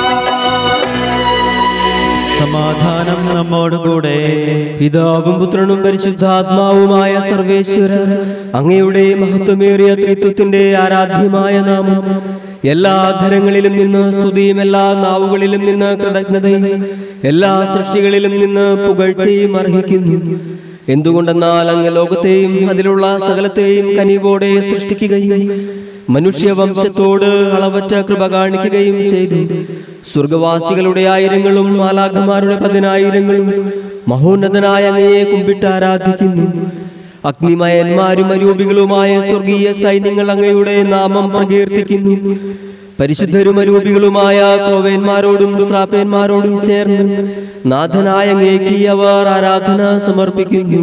സമാധാനം നമ്മോടുകൂടെ പിതാവും പുത്രനും പരിശുദ്ധാത്മാവുമായ സർവേശ്വര അങ്ങയുടെ മഹത്വമേറിയ ത്രിത്വത്തിന്റെ ആരാധ്യമായ നാമം എല്ലാ ധരങ്ങളിലും നിന്ന് സ്തുതിയും എല്ലാ നാവുകളിലും നിന്ന് കൃതജ്ഞതയും എല്ലാ സൃഷ്ടികളിലും നിന്ന് പുകഴ്ചയും അർഹിക്കുന്നു എന്തുകൊണ്ടെന്നാൽ അങ്ങ് ലോകത്തെയും അതിലുള്ള സകലത്തെയും കനിവോടെ സൃഷ്ടിക്കുകയും മനുഷ്യവംശത്തോട് അളവറ്റ കൃപ കാണിക്കുകയും ചെയ്തു സ്വർഗവാസികളുടെ ആയിരങ്ങളും മാലാഖമാരുടെ പതിനായിരങ്ങളും മഹോന്നതനായ അങ്ങയെ കുമ്പിട്ട് ആരാധിക്കുന്നു അഗ്നിമയന്മാരും അരൂപികളുമായ സ്വർഗീയ സൈന്യങ്ങൾ അങ്ങയുടെ നാമം പ്രകീർത്തിക്കുന്നു പരിശുദ്ധരും അരൂപികളുമായ ക്രോവേന്മാരോടും ശ്രാപ്പേന്മാരോടും ചേർന്ന് നാഥനായ അങ്ങേക്ക് അവർ ആരാധന സമർപ്പിക്കുന്നു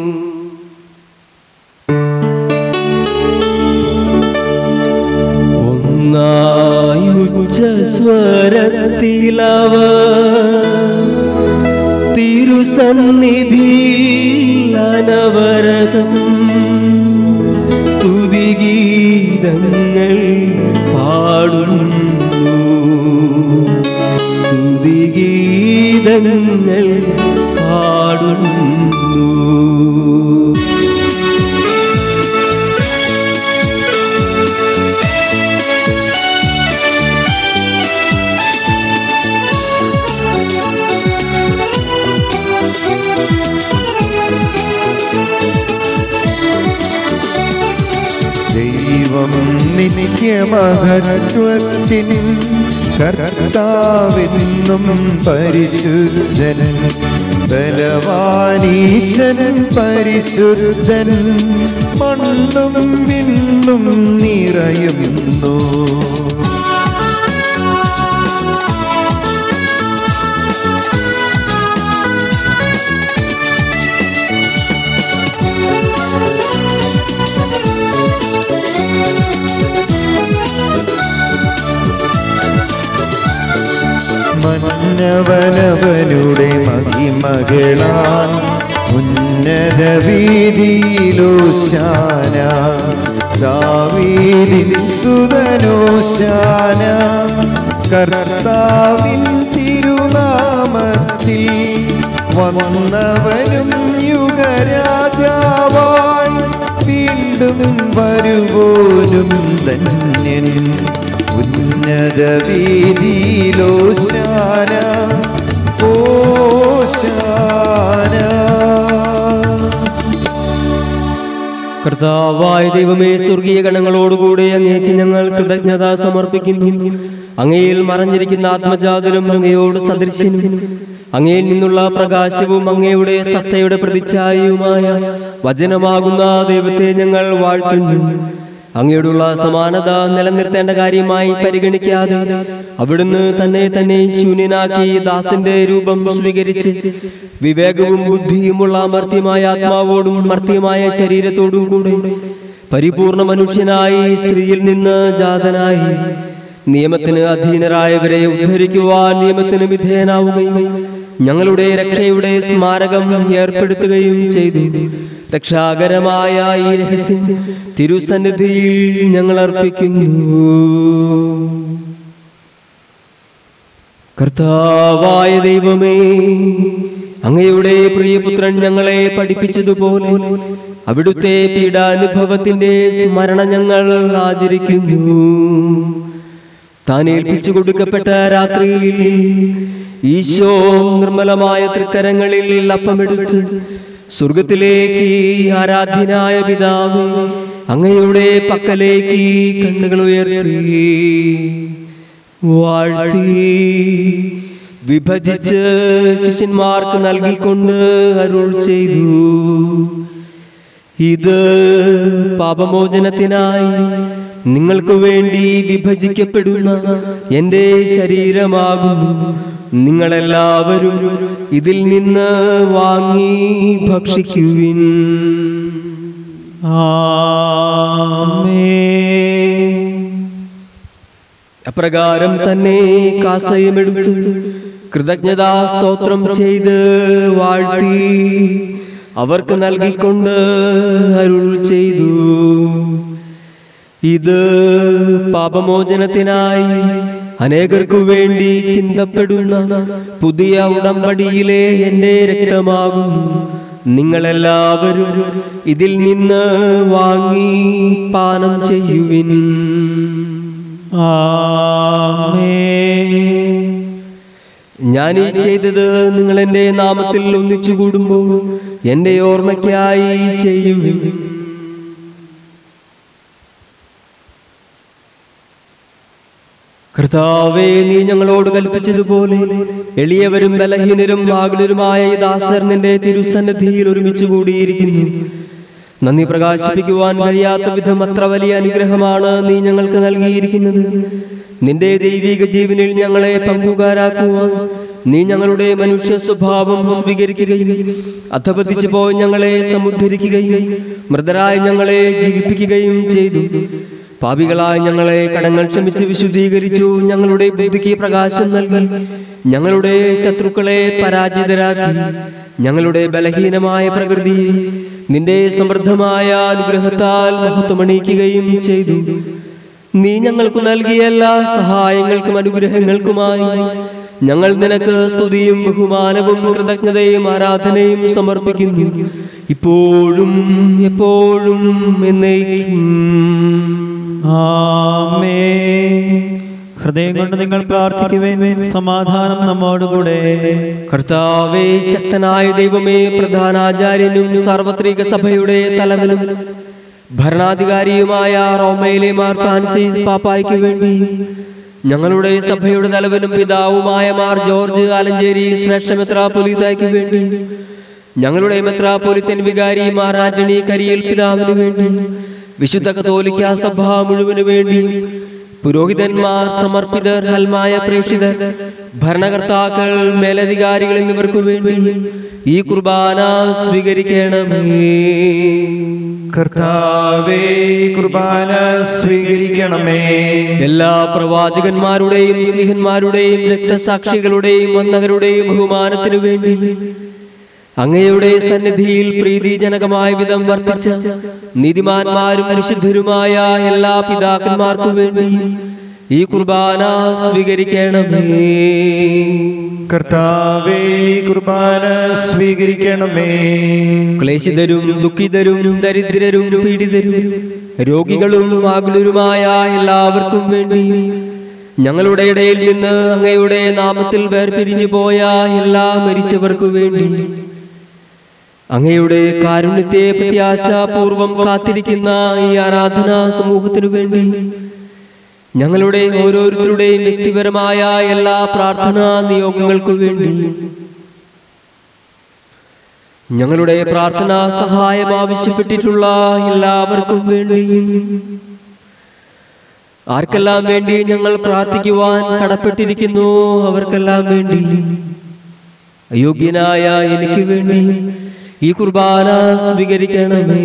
ഒന്നായുച്ച സ്വരത്തിലവ തിരുസന്നിധി അനവരതം സ്തുതിഗീതങ്ങൾ പാടുന്നു സ്തുതിഗീതങ്ങൾ പാടുന്നു ദൈവം നിത്യമഹത്വത്തിൻ കർത്താവെന്നും പരിശുദ്ധൻ ബലവാനീശൻ പരിശുദ്ധൻ മണ്ണും വിണ്ണും നിറയുന്നു മന്നവനവനുടെ മഹിമകളാൻ ഉന്നത വീതിയിലോശാന ദാവീദിൻ സുതനോശാന കർത്താവിൻ തിരുനാമത്തിൽ വന്നവനും യുഗരാജാവായി വീണ്ടും വരുവോനും ധന്യൻ ഉന്നത വീതിയിലോശാന ഓശാന കർത്താവായ ദൈവമേ സ്വർഗീയ ഗണങ്ങളോടുകൂടി അങ്ങേക്ക് ഞങ്ങൾ കൃതജ്ഞത സമർപ്പിക്കുന്നു അങ്ങയിൽ മറഞ്ഞിരിക്കുന്ന ആത്മജാതനും അങ്ങയോട് സദൃശ്യനും അങ്ങയിൽ നിന്നുള്ള പ്രകാശവും അങ്ങയുടെ സത്തയുടെ പ്രതിച്ഛായയുമായ വചനമാകുന്ന ദൈവത്തെ ഞങ്ങൾ വാഴ്ത്തുന്നു അങ്ങയോടുള്ള സമാനത നിലനിർത്തേണ്ട കാര്യമായി പരിഗണിക്കാതെ അവിടുന്ന് തന്നെ തന്നെ ശൂന്യനാക്കി ദാസന്റെ രൂപം സ്വീകരിച്ച് വിവേകവും ബുദ്ധിയുമുള്ള മർത്യമായ ആത്മാവോടും മർത്യമായ ശരീരത്തോടും കൂടെ പരിപൂർണ മനുഷ്യനായി സ്ത്രീയിൽ നിന്ന് ജാതനായി നിയമത്തിന് അധീനരായവരെ ഉദ്ധരിക്കുവാൻ നിയമത്തിന് വിധേയനാവുകയും ഞങ്ങളുടെ രക്ഷയുടെ സ്മാരകം ഏർപ്പെടുത്തുകയും ചെയ്തു രക്ഷാകരമായ ഈ രഹസ്യം തിരുസന്നിധിയിൽ ഞങ്ങൾ അർപ്പിക്കുന്നു കർത്താവായ ദൈവമേ അങ്ങയുടെ പ്രിയപുത്രൻ ഞങ്ങളെ പഠിപ്പിച്ചതുപോലെ അവിടുത്തെ പീഡാനുഭവത്തിന്റെ സ്മരണ ഞങ്ങൾ ആചരിക്കുന്നു താൻ ഏൽപ്പിച്ചു കൊടുക്കപ്പെട്ട രാത്രിയിൽ ഈശോ നിർമ്മലമായ തൃക്കരങ്ങളിൽ അപ്പമെടുത്ത് സ്വർഗത്തിലേക്ക് ആരാധ്യനായ പിതാവ് അങ്ങയുടെ പക്കലേക്ക് കണ്ണുകൾ ഉയർത്തി വാഴ്ത്തി വിഭജിച്ച് ശിഷ്യന്മാർക്ക് നൽകിക്കൊണ്ട് അരുൾ ചെയ്തു ഇത് പാപമോചനത്തിനായി നിങ്ങൾക്ക് വേണ്ടി വിഭജിക്കപ്പെടുന്ന എൻ്റെ ശരീരമാകുന്നു നിങ്ങളെല്ലാവരും ഇതിൽ നിന്ന് വാങ്ങി ഭക്ഷിക്കുവിൻ ആമേൻ അപ്രകാരം തന്നെ കാസയുമെടുത്ത് കൃതജ്ഞതാ സ്തോത്രം ചെയ്ത് വാഴ്ത്തി അവർക്ക് നൽകിക്കൊണ്ട് അരുൾ ചെയ്തു ഇത് പാപമോചനത്തിനായി അനേകർക്കു വേണ്ടി ചിന്തപ്പെടുന്ന പുതിയ ഉടമ്പടിയിലെ എൻ്റെ രക്തമാകുന്നു നിങ്ങളെല്ലാവരും ഇതിൽ നിന്ന് വാങ്ങി പാനം ചെയ്യുവിൻ ആമേൻ ഞാൻ ഈ ചെയ്തത് നിങ്ങൾ എൻ്റെ നാമത്തിൽ ഒന്നിച്ചു കൂടുമ്പോൾ എൻ്റെ ഓർമ്മയ്ക്കായി ചെയ്യുവിൻ കർത്താവേ നീ ഞങ്ങളോട് കൽപ്പിച്ചതുപോലെ എളിയവരും ബലഹീനരും ആകുലരുമായ ഈ ദാസർ നിന്റെ തിരുസന്നിധിയിൽ ഒരുമിച്ച് കൂടിയിരിക്കുന്നു നന്ദി പ്രകാശിപ്പിക്കുവാൻ കഴിയാത്ത വിധം അത്ര വലിയ അനുഗ്രഹമാണ് നീ ഞങ്ങൾക്ക് നൽകിയിരിക്കുന്നത് നിന്റെ ദൈവിക ജീവനിൽ ഞങ്ങളെ പങ്കുകാരാക്കുവാൻ നീ ഞങ്ങളുടെ മനുഷ്യ സ്വഭാവം സ്വീകരിക്കുകയും അധപതിച്ചു പോയി ഞങ്ങളെ സമുദ്ധരിക്കുകയും മൃതരായ ഞങ്ങളെ ജീവിപ്പിക്കുകയും ചെയ്തു പാപികളായ ഞങ്ങളെ കടങ്ങൾ ക്ഷമിച്ച് വിശുദ്ധീകരിച്ചു ഞങ്ങളുടെ ബുദ്ധിക്ക് പ്രകാശം നൽകി ഞങ്ങളുടെ ശത്രുക്കളെ പരാജിതരാക്കി ഞങ്ങളുടെ ബലഹീനമായ പ്രകൃതിയെ നിന്റെ സമൃദ്ധമായ അനുഗ്രഹത്താൽ മഹത്വമണിയിക്കുകയും ചെയ്തു നീ ഞങ്ങൾക്ക് നൽകിയ എല്ലാ സഹായങ്ങൾക്കും അനുഗ്രഹങ്ങൾക്കുമായി ഞങ്ങൾ നിനക്ക് സ്തുതിയും ബഹുമാനവും കൃതജ്ഞതയും ആരാധനയും സമർപ്പിക്കുന്നു ഇപ്പോഴും എപ്പോഴും എന്നേക്കും ആമേൻ ഹൃദയം കൊണ്ട് നിങ്ങൾ പ്രാർത്ഥിക്കുവേൻ സമാധാനം നമ്മോടുകൂടെ കർത്താവേ ശക്തനായ ദൈവമേ പ്രധാനാചാര്യനും സാർവത്രിക സഭയുടെ തലവനും ഭരണാധികാരിയുമായ റോമയിലെ മാർ ഫ്രാൻസിസ് പാപ്പായ്ക്ക് വേണ്ടി ഞങ്ങളുടെ സഭയുടെ തലവനും പിതാവുമായ മാർ ജോർജ് ആലഞ്ചേരി ശ്രേഷ്ഠ മെത്രാപ്പൊലിതായ്ക്ക് വേണ്ടി ഞങ്ങളുടെ മെത്രാപ്പൊലിത്തൻ വികാരി മാർ ആന്റണി കരിയൽ പിതാവിന് വേണ്ടി വിശുദ്ധ കത്തോലിക്ക സഭ മുഴുവന് വേണ്ടി പുരോഹിതന്മാർ സമർപ്പിതർ ഹൽമായ പ്രേക്ഷിതർ ഭരണകർത്താക്കൾ മേലധികാരികൾ എന്നിവർക്കു വേണ്ടി ഈ കുർബാന സ്വീകരിക്കണമേ കർത്താവേ കുർബാന സ്വീകരിക്കണമേ എല്ലാ പ്രവാചകന്മാരുടെയും സ്നേഹന്മാരുടെയും രക്തസാക്ഷികളുടെയും വന്നകരുടെയും ബഹുമാനത്തിനു വേണ്ടി അങ്ങയുടെ സന്നിധിയിൽ പ്രീതിജനകമായ വിധം വർത്തിച്ച നീതിമാന്മാരും പരിശുദ്ധരുമായ എല്ലാ പിതാക്കന്മാർക്കു വേണ്ടി ഈ കുർബാന സ്വീകരിക്കണമേ കർത്താവേ കുർബാന സ്വീകരിക്കണമേ ക്ലേശിതരും ദുഃഖിതരും ദരിദ്രരും പീഡിതരും രോഗികളും ആകുലരുമായ എല്ലാവർക്കും വേണ്ടി ഞങ്ങളുടെ ഇടയിൽ നിന്ന് അങ്ങയുടെ നാമത്തിൽ വേർപിരിഞ്ഞു പോയ എല്ലാ മരിച്ചവർക്കു വേണ്ടി അങ്ങയുടെ കാരുണ്യത്തെ പ്രത്യാശാപൂർവം കാത്തിരിക്കുന്ന ഈ ആരാധനാ സമൂഹത്തിനു വേണ്ടി ഞങ്ങളുടെ ഓരോരുത്തരുടെയും വ്യക്തിപരമായ എല്ലാ പ്രാർത്ഥനാ നിയോഗങ്ങൾക്കു വേണ്ടി ഞങ്ങളുടെ പ്രാർത്ഥനാ സഹായം ആവശ്യപ്പെട്ടിട്ടുള്ള എല്ലാവർക്കും വേണ്ടി ആർക്കെല്ലാം വേണ്ടി ഞങ്ങൾ പ്രാർത്ഥിക്കുവാൻ കടപ്പെട്ടിരിക്കുന്നു അവർക്കെല്ലാം വേണ്ടി അയോഗ്യനായ എനിക്ക് വേണ്ടി ഈ കുർബാന സ്വീകരിക്കണമേ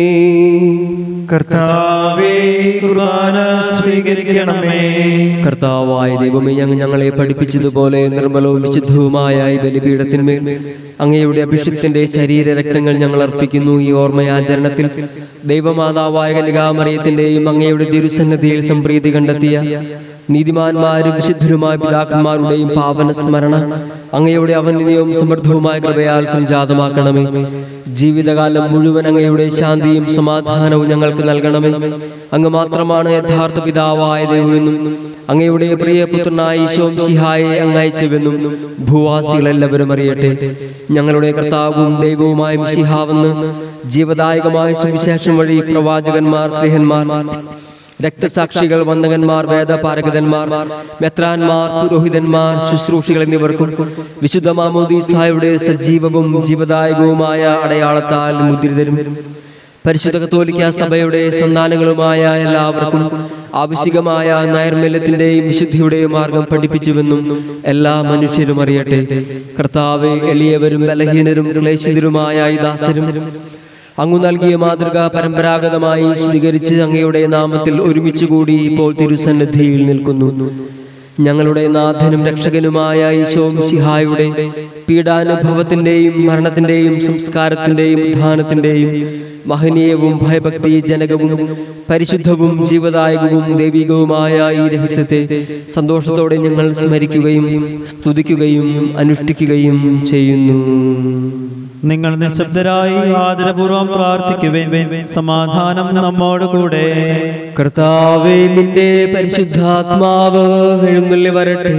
കർത്താവേ കുർബാന സ്വീകരിക്കണമേ കർത്താവായ ദൈവമേ ഞങ്ങൾ ഞങ്ങളെ പഠിപ്പിച്ചതുപോലെ നിർമ്മലവും വിശുദ്ധവുമായ ഈ ബലിപീഠത്തിന്മേൽ അങ്ങയുടെ അഭിഷിക്തന്റെ ശരീര രക്തങ്ങൾ ഞങ്ങൾ അർപ്പിക്കുന്നു ഈ ഓർമ്മയാചരണത്തിൽ ദൈവമാതാവായ കലികാമറിയത്തിന്റെയും അങ്ങയുടെ തിരുസന്നതിയിൽ സംപ്രീതി കണ്ടെത്തിയ നീതിമാന്മാരും വിശുദ്ധരുമായ പിതാക്കന്മാരുടെയും പാവന സ്മരണ അങ്ങയുടെ അവന്യവും സമൃദ്ധവുമായ കൃപയാൽ സംജാതമാക്കണമേ ജീവിതകാലം മുഴുവൻ അങ്ങയുടെ ശാന്തിയും സമാധാനവും ഞങ്ങൾക്ക് നൽകണമേ അങ്ങ് മാത്രമാണ് യഥാർത്ഥ പിതാവായ ദൈവമെന്നും അങ്ങയുടെ പ്രിയപുത്രനായ ഈശോം സിഹായെ അങ്ങയച്ചുവെന്നും ഭൂവാസികളെല്ലാവരും അറിയട്ടെ ഞങ്ങളുടെ കർത്താവും ദൈവവുമായ മിശിഹാവെന്ന് ജീവദായകമായ സുവിശേഷം വഴി പ്രവാചകന്മാർ സ്നേഹന്മാർ രക്തസാക്ഷികൾ വന്ദകന്മാർ വേദപാരകന്മാർ മെത്രാന്മാർ പുരോഹിതന്മാർ ശുശ്രൂഷികൾ എന്നിവർക്കും വിശുദ്ധ മാമോദീസായുടെ സജീവവും ജീവദായകവുമായ അടയാളത്താൽ മുദ്രിതരും പരിശുദ്ധ കത്തോലിക്ക സഭയുടെ സന്താനങ്ങളുമായ എല്ലാവർക്കും ആവശ്യകമായ നൈർമല്യത്തിന്റെയും വിശുദ്ധിയുടെയും മാർഗം പഠിപ്പിച്ചുവെന്നും എല്ലാ മനുഷ്യരും അറിയട്ടെ കർത്താവെ എളിയവരും ബലഹീനരും ക്ലേശിതരുമായ ഈ ദാസരും അങ്ങു നൽകിയ മാതൃക പരമ്പരാഗതമായി സ്വീകരിച്ച് അങ്ങയുടെ നാമത്തിൽ ഒരുമിച്ച് കൂടി ഇപ്പോൾ തിരുസന്നിധിയിൽ നിൽക്കുന്നു ഞങ്ങളുടെ നാഥനും രക്ഷകനുമായ ഈശോ സിഹായുടെ പീഡാനുഭവത്തിന്റെയും മരണത്തിന്റെയും സംസ്കാരത്തിന്റെയും ഉത്ഥാനത്തിന്റെയും മഹനീയവും ഭയഭക്തി ജനകവും പരിശുദ്ധവും ജീവദായകവും ദൈവികവുമായ ഈ രഹസ്യത്തെ സന്തോഷത്തോടെ ഞങ്ങൾ സ്മരിക്കുകയും സ്തുതിക്കുകയും അനുഷ്ഠിക്കുകയും ചെയ്യുന്നു നിങ്ങൾ നിശബ്ദരായി ആദരപൂർവ്വം പ്രാർത്ഥിക്കുവേൻ സമാധാനം നമ്മോട് കൂടെ കർത്താവേ നിന്റെ പരിശുദ്ധാത്മാവ് എഴുന്നള്ളി വരട്ടെ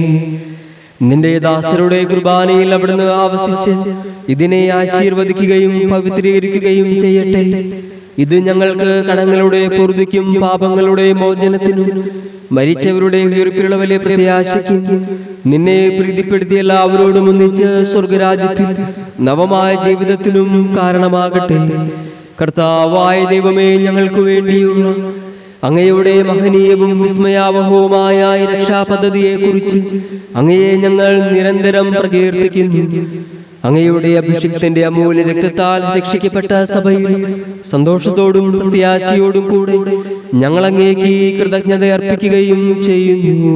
നിന്റെ ദാസരുടെ കുർബാനയിൽ അവിടുന്ന് ആവസിച്ച് ഇതിനെ ആശീർവദിക്കുകയും പവിത്രീകരിക്കുകയും ചെയ്യട്ടെ ഇത് ഞങ്ങൾക്ക് കടങ്ങളുടെ പൊറുതിക്കും പാപങ്ങളുടെ മോചനത്തിനും മരിച്ചവരുടെ ഉയർപ്പിലുള്ള വലിയ പ്രത്യാശയ്ക്കും നിന്നെ പ്രീതിപ്പെടുത്തിയ എല്ലാവരോടും ഒന്നിച്ച് സ്വർഗരാജ്യത്തിൽ നവമായ ജീവിതത്തിനും കാരണമാകട്ടെ കർത്താവായ ദൈവമേ ഞങ്ങൾക്ക് വേണ്ടിയുള്ള അങ്ങയുടെ മഹനീയവും വിസ്മയാവഹവുമായ ഈ രക്ഷാപദ്ധതിയെ കുറിച്ച് അങ്ങയെ ഞങ്ങൾ നിരന്തരം പ്രകീർത്തിക്കുന്നു അങ്ങയുടെ അഭിഷിക്തന്റെ അമൂല്യ രക്തത്താൽ രക്ഷിക്കപ്പെട്ട സഭയിൽ സന്തോഷത്തോടും പ്രത്യാശയോടും കൂടെ ഞങ്ങൾ അങ്ങേക്ക് കൃതജ്ഞത അർപ്പിക്കുകയും ചെയ്യുന്നു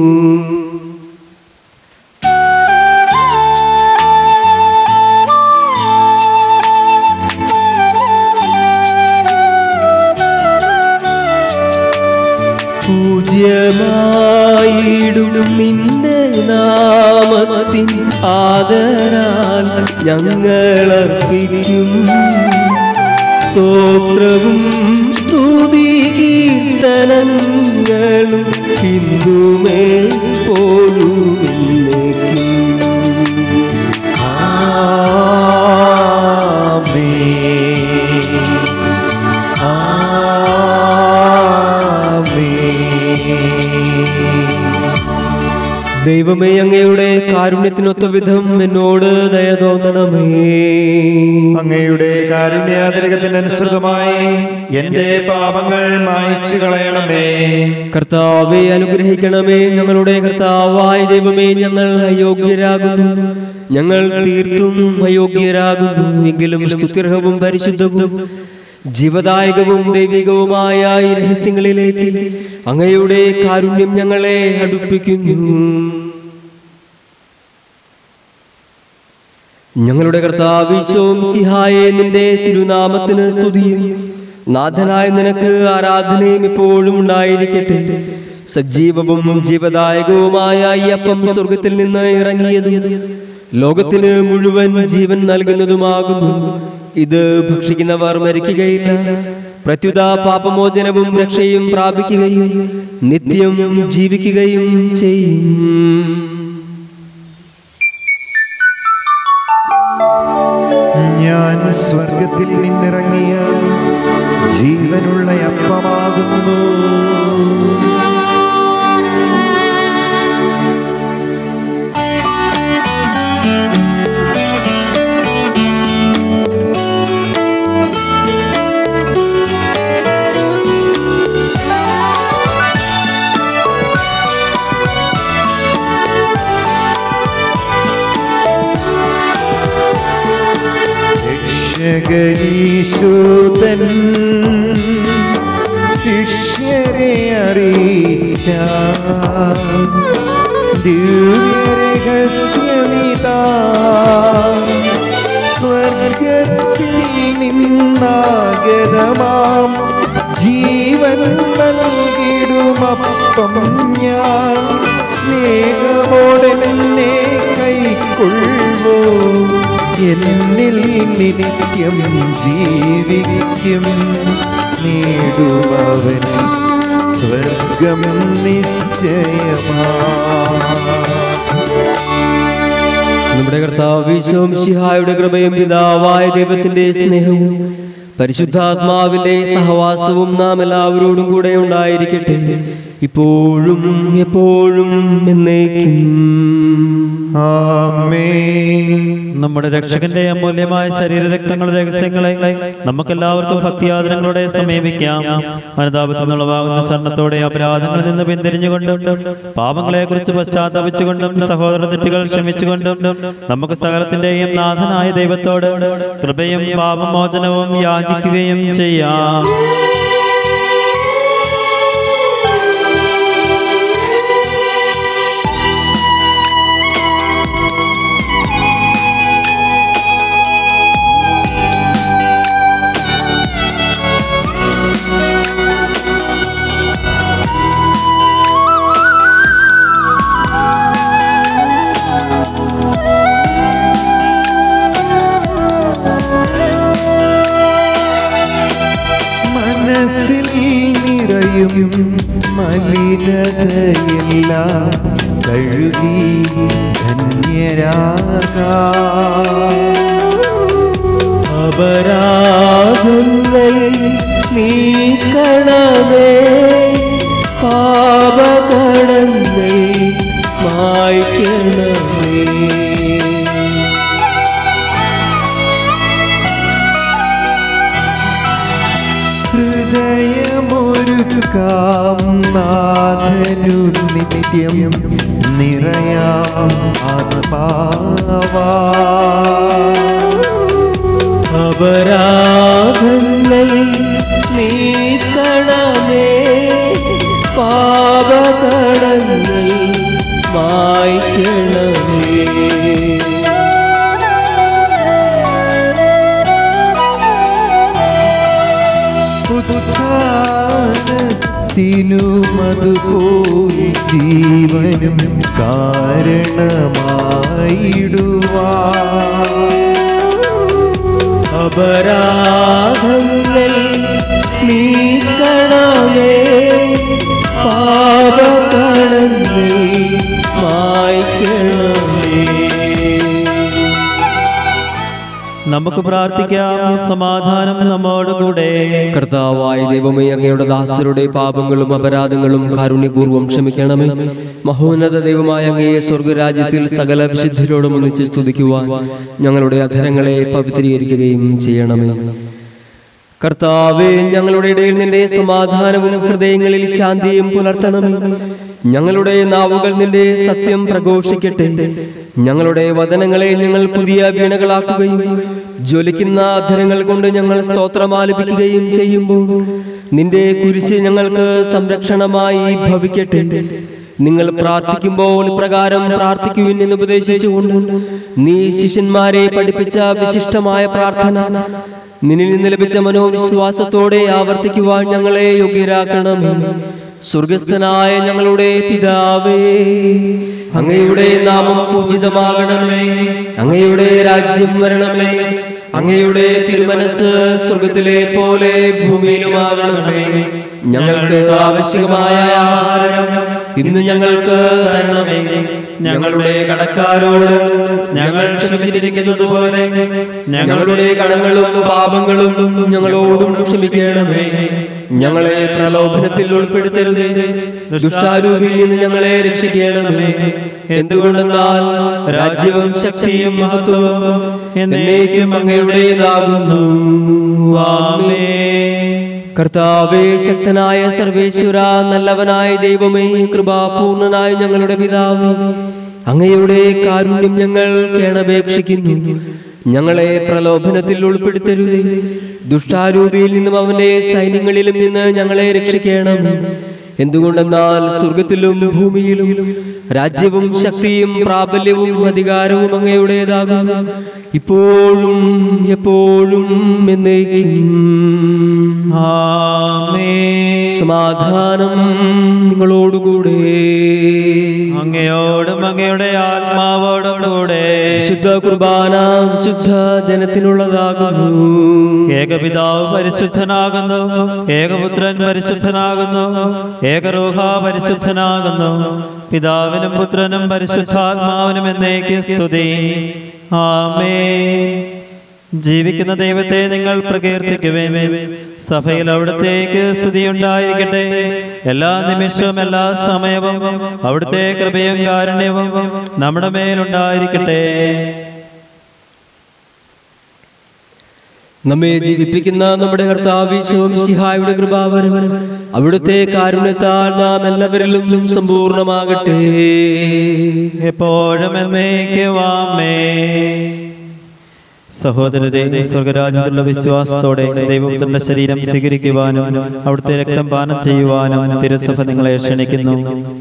പൂജ്യമായിടും നിന്റെ നാമത്തിൻ ആദരാൽ ഞങ്ങളർപ്പിക്കും സ്തോത്രവും സ്തുതി കീർത്തനങ്ങളും ഹിന്ദുമേ പോലും ദൈവമേ അങ്ങയുടെ കാരുണ്യത്തിനൊത്ത വിധം എന്നോട് ദയ തോന്നണമേ അങ്ങയുടെ കാരുണ്യാതിരകത്തിനനുസൃതമായി എന്റെ പാപങ്ങൾ മായ്ച്ചു കളയണമേ കർത്താവെ അനുഗ്രഹിക്കണമേ ഞങ്ങളുടെ കർത്താവായ ദൈവമേ ഞങ്ങൾ അയോഗ്യരാകുന്നു ഞങ്ങൾ തീർത്തും അയോഗ്യരാകുന്നു എങ്കിലും സ്തുത്യർഹവും പരിശുദ്ധവും ജീവദായകവും ദൈവികവുമായ ഈ രഹസ്യങ്ങളിലേക്ക് അങ്ങയുടെ കാരുണ്യം ഞങ്ങളെ അടുപ്പിക്കുന്നു ഞങ്ങളുടെ കർത്താവിശോം സിഹായെ നിന്റെ തിരുനാമത്തിന് സ്തുതിയും നാഥനായ നിനക്ക് ആരാധനയും എപ്പോഴും ഉണ്ടായിരിക്കട്ടെ സജീവവും ജീവദായകവുമായ ഈ അപ്പം സ്വർഗത്തിൽ നിന്ന് ഇറങ്ങിയതും ലോകത്തിന് മുഴുവൻ ജീവൻ നൽകുന്നതുമാകുന്നു ഇത് ഭക്ഷിക്കുന്നവർ മരിക്കുകയില്ല പ്രത്യുത പാപമോചനവും രക്ഷയും പ്രാപിക്കുകയും നിത്യം ജീവിക്കുകയും ചെയ്യും ഞാൻ സ്വർഗത്തിൽ നിന്നിറങ്ങിയ ജീവനുള്ള അപ്പമാകുന്നു രക്ഷകരീശൂതൻ ശിഷ്യരെ അറിയിച്ച ദിവ്യരഹസ്യമിതാ സ്വർഗത്തിൽ നിന്നാഗതമാം ജീവൻ നൽകിടുമപ്പം ഞാൻ സ്നേഹമോടെന്നെ കൈക്കൊള്ളുവോ എന്നിൽ നിത്യം ജീവിക്കും നേടുമവൻ സ്വർഗം നിശ്ചയമാ നമ്മുടെ കർത്താവ് ഈശോമിശിഹായുടെ കൃപയും പിതാവായ ദൈവത്തിന്റെ സ്നേഹവും പരിശുദ്ധാത്മാവിന്റെ സഹവാസവും നാം എല്ലാവരോടും കൂടെ ഉണ്ടായിരിക്കട്ടെ ഇപ്പോഴും എപ്പോഴും എന്നേക്കും ആമേൻ നമ്മുടെ രക്ഷകന്റെ അമൂല്യമായ ശരീരരക്തങ്ങളുടെ രഹസ്യങ്ങളെ നമുക്കെല്ലാവർക്കും ഭക്തിയാദരങ്ങളോടെ സമീപിക്കാം അനുതാപത്തിൽ നിന്നുള്ളവാകുന്ന സ്വർണത്തോടെ അപരാധങ്ങളിൽ നിന്ന് പിന്തിരിഞ്ഞുകൊണ്ടും പാപങ്ങളെ കുറിച്ച് പശ്ചാത്തപിച്ചുകൊണ്ടും സഹോദര തെറ്റുകൾ ക്ഷമിച്ചുകൊണ്ടും നമുക്ക് സകലത്തിന്റെയും നാഥനായ ദൈവത്തോട് കൃപയും പാപമോചനവും യാചിക്കുകയും ചെയ്യാം മനസ്സിൽ നിറയും മലിനതയെല്ലാം കഴുകി ധന്യരാകാ അപരാധങ്ങൾ നീക്കണമേ പാപകടങ്ങൾ മായ്ക്കണമേ ഹൃദയമൊരുക്കാം നാഥനു നിത്യം നിറയാം ആത്മാവാ അപരാധങ്ങൾ നീക്കണമേ പാപകടങ്ങൾ മായ്ക്കണമേ ഉത്ഥാനത്തിനുമതുപോൽ ജീവനും കാരണമായിടുവാ അപരാധങ്ങൾ നീക്കണമേ പാപകടങ്ങൾ മായ്ക്കണമേ നമുക്ക് പ്രാർത്ഥിക്കാം സമാധാനം നമ്മോടുകൂടെ കർത്താവായ ദൈവമേ അങ്ങയുടെ ദാസരുടെ പാപങ്ങളും അപരാധങ്ങളും കാരുണ്യപൂർവ്വം ക്ഷമിക്കണമേ മഹോന്നത ദൈവമായ അങ്ങയെ സ്വർഗരാജ്യത്തിൽ സകല വിശുദ്ധരോടും ഒന്നിച്ച് സ്തുതിക്കുവാൻ ഞങ്ങളുടെ അധരങ്ങളെ പവിത്രീകരിക്കുകയും ചെയ്യണമേ കർത്താവേ ഞങ്ങളുടെ ഇടയിൽ നിന്റെ സമാധാനവും ഹൃദയങ്ങളിൽ ശാന്തിയും പുലർത്തണമേ ഞങ്ങളുടെ നാവുകൾ നിന്റെ സത്യം പ്രഘോഷിക്കട്ടെ ഞങ്ങളുടെ വചനങ്ങളെ ഞങ്ങൾ പുതിയ വീണകളാക്കുകയും ജ്വലിക്കുന്ന അധരങ്ങൾ കൊണ്ട് ഞങ്ങൾ സ്തോത്രമാലപിക്കുകയും ചെയ്യുമ്പോൾ നിന്റെ കുരിശ് ഞങ്ങൾക്ക് സംരക്ഷണമായി ഭവിക്കട്ടെ നിങ്ങൾ പ്രാർത്ഥിക്കുമ്പോൾ പ്രകാരം പ്രാർത്ഥിക്കുവിൻ എന്ന് ഉപദേശിച്ചുകൊണ്ട് നീ ശിഷ്യന്മാരെ പഠിപ്പിച്ച വിശിഷ്ടമായ പ്രാർത്ഥന നിന്നിൽ നിന്ന് ലഭിച്ച മനോവിശ്വാസത്തോടെ ആവർത്തിക്കുവാൻ ഞങ്ങളെ യോഗ്യരാക്കണമേ സ്വർഗസ്ഥനായ ഞങ്ങളുടെ പിതാവേ അങ്ങയുടെ നാമം പൂജിതമാകണമേ അങ്ങയുടെ രാജ്യം വരണമേ അങ്ങയുടെ തിരുമനസ് സ്വർഗത്തിലെ പോലെ ഭൂമിയിലുമാകണമേ ഞങ്ങൾക്ക് ആവശ്യമായ ആഹാരം ഇന്ന് ഞങ്ങൾക്ക് തരണമേ ഞങ്ങളുടെ കടക്കാരോട് ഞങ്ങൾ ക്ഷമിച്ചിരിക്കുന്നത് പോലെ ഞങ്ങളുടെ കടങ്ങളും പാപങ്ങളും ഞങ്ങളോടും ക്ഷമിക്കണമേ ഞങ്ങളെ പ്രലോഭനത്തിൽ ഉൾപ്പെടുത്തരുതേ ദുഷ്ടാരൂപിൽ നിന്ന് ഞങ്ങളെ രക്ഷിക്കണമേ എന്തുകൊണ്ടെന്നാൽ രാജ്യവും ശക്തിയും മഹത്വവും എന്നേക്കും അങ്ങയുടേതാകുന്നു ആമേ കർത്താവേ ശക്തനായ സർവേശ്വര നല്ലവനായ ദൈവമേ കൃപാപൂർണനായ ഞങ്ങളുടെ പിതാവ് അങ്ങയുടെ കാരുണ്യം ഞങ്ങൾ കേണപേക്ഷിക്കുന്നു ഞങ്ങളെ പ്രലോഭനത്തിൽ ഉൾപ്പെടുത്തരുതേ ദുഷ്ടാരൂപിയിൽ നിന്നും അവന്റെ സൈന്യങ്ങളിലും നിന്ന് ഞങ്ങളെ രക്ഷിക്കണം എന്തുകൊണ്ടെന്നാൽ സ്വർഗത്തിലും ഭൂമിയിലും രാജ്യവും ശക്തിയും പ്രാബല്യവും അധികാരവും അങ്ങയുടേതാകുന്നു ഇപ്പോഴും എപ്പോഴും എന്നേക്കും ആമേൻ. സമാധാനം നിങ്ങളോടുകൂടെ അങ്ങയോടും അങ്ങയുടെ ആത്മാവോടും കൂടെ വിശുദ്ധ കുർബാന വിശുദ്ധ ജനത്തിനുള്ളതാകുന്നു ഏകപിതാവ് പരിശുദ്ധനാകുന്നു ഏകപുത്രൻ പരിശുദ്ധനാകുന്നു ഏകരൂഹ പരിശുദ്ധനാകുന്നു പിതാവിനും പുത്രനും പരിശുദ്ധാത്മാവിനും എന്നേക്ക് സ്തുതി ആമേ ജീവിക്കുന്ന ദൈവത്തെ നിങ്ങൾ പ്രകീർത്തിക്കുവേ സഭയിൽ അവിടത്തേക്ക് സ്തുതിയുണ്ടായിരിക്കട്ടെ എല്ലാ നിമിഷവും എല്ലാ സമയവും അവിടുത്തെ കൃപയും കാരുണ്യവും നമ്മുടെ മേലുണ്ടായിരിക്കട്ടെ നമ്മെ ജീവിപ്പിക്കുന്ന നമ്മുടെ കർത്താവിശ്വം സിഹായുടെ കൃപാവരം അവിടുത്തെ കാരുണ്യത്താൽ നാം എല്ലാവരിലും സമ്പൂർണ്ണമാകട്ടെ എപ്പോഴും എന്നേക്കുവാമേ സഹോദരരെ സ്വർഗരാജ്യത്തിലുള്ള വിശ്വാസത്തോടെ ദൈവത്തിന്റെ ശരീരം സ്വീകരിക്കുവാനും അവിടുത്തെ രക്തം പാനം ചെയ്യുവാനും തിരുസഭ നിങ്ങളെ ക്ഷണിക്കുന്നു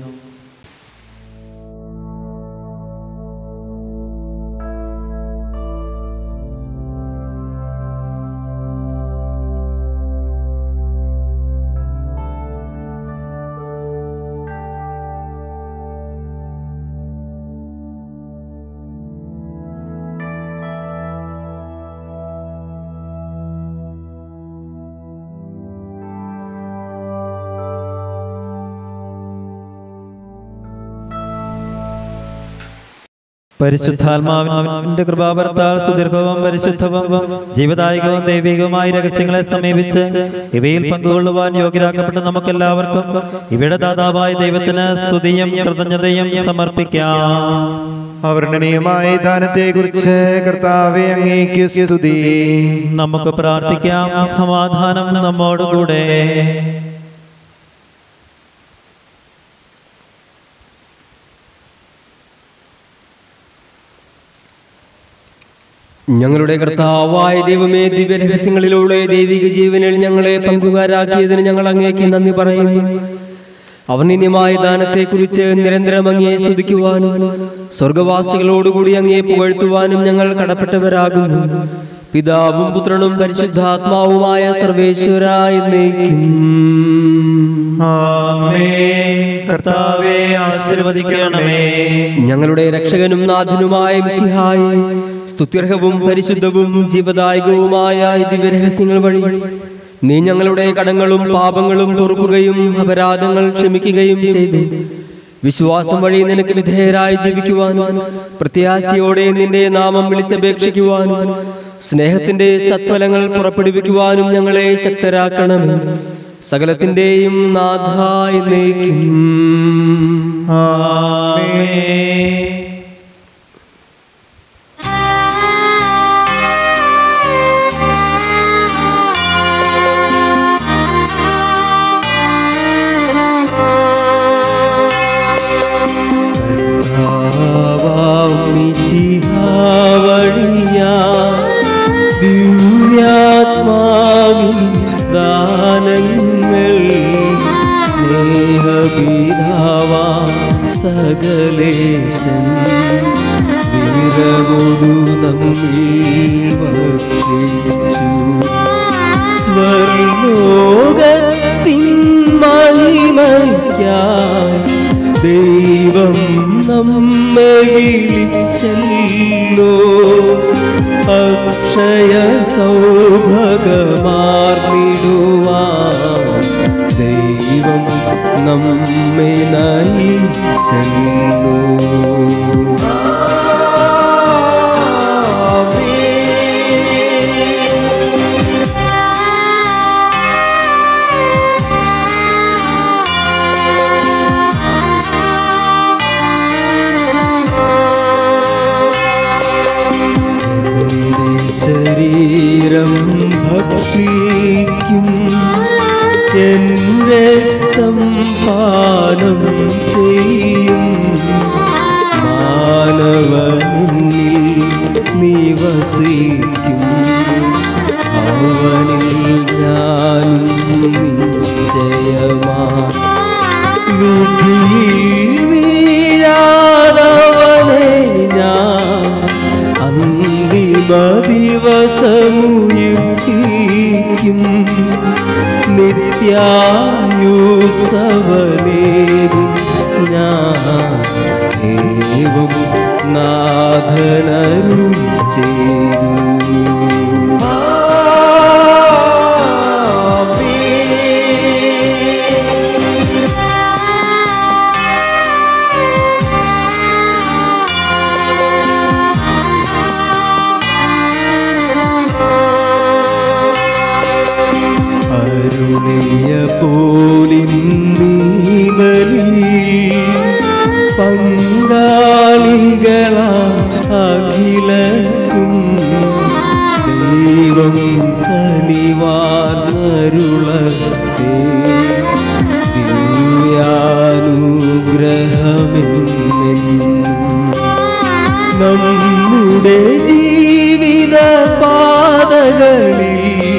പരിശുദ്ധാത്മാവിന്റെ കൃപാപരത്താൽ സുദീർഘവും പരിശുദ്ധവും ജീവദായകവും ദൈവികവുമായ രഹസ്യങ്ങളെ സമീപിച്ച് ഇവയിൽ പങ്കുകൊള്ളുവാൻ യോഗ്യരാക്കപ്പെട്ട നമുക്കെല്ലാവർക്കും ഇവയുടെ ദാതാവായ ദൈവത്തിന് സ്തുതിയും കൃതജ്ഞതയും സമർപ്പിക്കാം അവർണ്ണനീയമായ ദാനത്തെ കുറിച്ച് കർത്താവെ അങ്ങേക്ക് സ്തുതി നമുക്ക് പ്രാർത്ഥിക്കാം സമാധാനം നമ്മോടുകൂടെ ഞങ്ങളുടെ കർത്താവായ ദൈവമേ ദിവ്യരഹസ്യങ്ങളിലൂടെ ദൈവിക ജീവനിൽ ഞങ്ങളെ പങ്കുകാരാക്കിയതിന് ഞങ്ങൾ അങ്ങേക്ക് നന്ദി പറയുന്നു അവർണിന്യമായ ദാനത്തെക്കുറിച്ച് നിരന്തരം അങ്ങയെ സ്തുതിക്കുവാനും സ്വർഗവാസികളോടുകൂടി അങ്ങയെ പുകഴ്ത്തുവാനും ഞങ്ങൾ കടപ്പെട്ടവരാകുന്നു പിതാവും പുത്രനും പരിശുദ്ധാത്മാവുമായ സർവേശ്വര എന്നേക്കും ആമേൻ. കർത്താവെ ആശീർവദിക്കണമേ ഞങ്ങളുടെ രക്ഷകനും നാഥനുമായ മിശിഹായി സ്തുത്യർഹവും പരിശുദ്ധവും ജീവദായകവുമായ ഈ ദിവ്യരഹസ്യങ്ങൾ വഴി നീ ഞങ്ങളുടെ കടങ്ങളും പാപങ്ങളും പൊറുക്കുകയും അപരാധങ്ങൾ ക്ഷമിക്കുകയും ചെയ്തു വിശ്വാസം വഴി നിനക്ക് വിധേയരായി ജീവിക്കുവാനും പ്രത്യാശയോടെ നിന്റെ നാമം വിളിച്ചപേക്ഷിക്കുവാനും സ്നേഹത്തിന്റെ സത്ഫലങ്ങൾ പുറപ്പെടുവിക്കുവാനും ഞങ്ങളെ ശക്തരാക്കണമേ സകലത്തിന്റെയും നാഥായി നീക്കും ആമേൻ. ദിവ്യാത്മാവിൻ ദാനങ്ങൾ സ്നേഹപീതാവാ സകലേശൻ വീരമൊരു നമ്മിൽ ഭക്ഷിച്ചു സ്വർലോകത്തിൻ മഹിമയ്ക്കായി ദൈവം നമ്മെ വിളിച്ചല്ലോ അക്ഷയ സൗഭഗമാർന്നിടുവാൻ ദൈവം നമ്മെ നയിച്ചെന്നു എന്റെ ശരീരം ഭക്ഷിക്കും എന്റെ രക്തം പാനം ചെയ്യും മാനവനിൽ നിവസിക്കും അവനിൽ ഞാനും നിശ്ചയമാ വിധിയിൽ വീഴാതവനെ ഞാൻ അന്തിമ ദിവസമുയിർപ്പിക്കും നിത്യായുസവനേകും ഞാൻ ഏവം നാഥനരും ചെയ്തു അരുളിയ പോലിന്നീവലി പങ്കാളികളാ അഖിലക്കും ദൈവം കനിവാർന്നരുളത്തെ ദിവ്യാനുഗ്രഹമെന്നും നമ്മുടെ ജീവിത പാതകളിൽ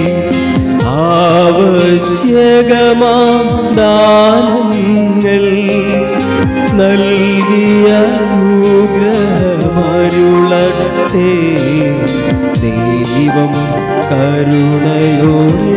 ആവശ്യകമാം ദാനങ്ങൾ നൽകിയ അനുഗ്രഹമരുളട്ടെ ദൈവം കരുണയോടെ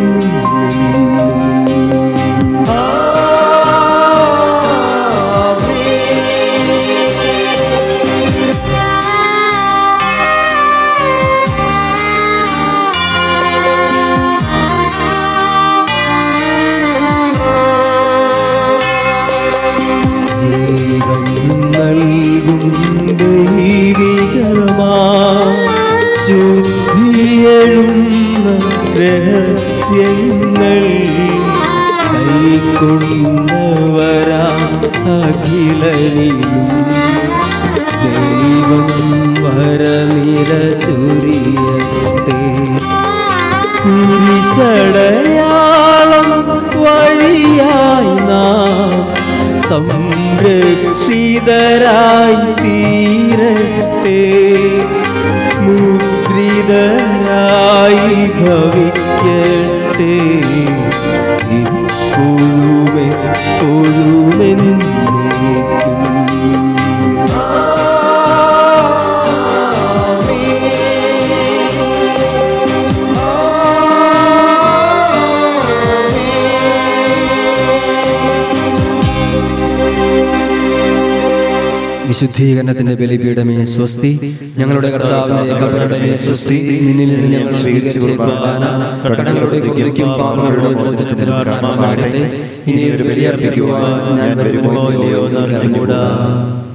ജീവൻ നൽകും ദൈവികമാ ശുദ്ധിയെഴുന്ന രഹസ്യങ്ങൾ കൈക്കൊണ്ടവരാ അഖിലനിലും ദൈവം വരനിര ചൊരിയട്ടെ കുരിശടയാളം വഴിയായി നാം സംരക്ഷിതരായി തീരട്ടെ മുദ്രിതരായി ഭവിക്കട്ടെ ഇപ്പോഴുമെ വിശുദ്ധീകരണത്തിന്റെ ബലിപീഠമേ സ്വസ്തി ഞങ്ങളുടെ കർത്താവിന്റെ കബരടമേ സ്വസ്തി നിന്നിൽ നിന്ന് ഞങ്ങൾ സ്വീകരിച്ച കുർബാന കടങ്ങളുടെ കുതിക്കും പാപങ്ങളുടെ മോചനത്തിനും കാരണമാകട്ടെ ഇനി ഒരു ബലിയർപ്പിക്കുവാൻ ഞാൻ വരുമോ ഇല്ലയോ എന്ന് അറിഞ്ഞുകൂടാ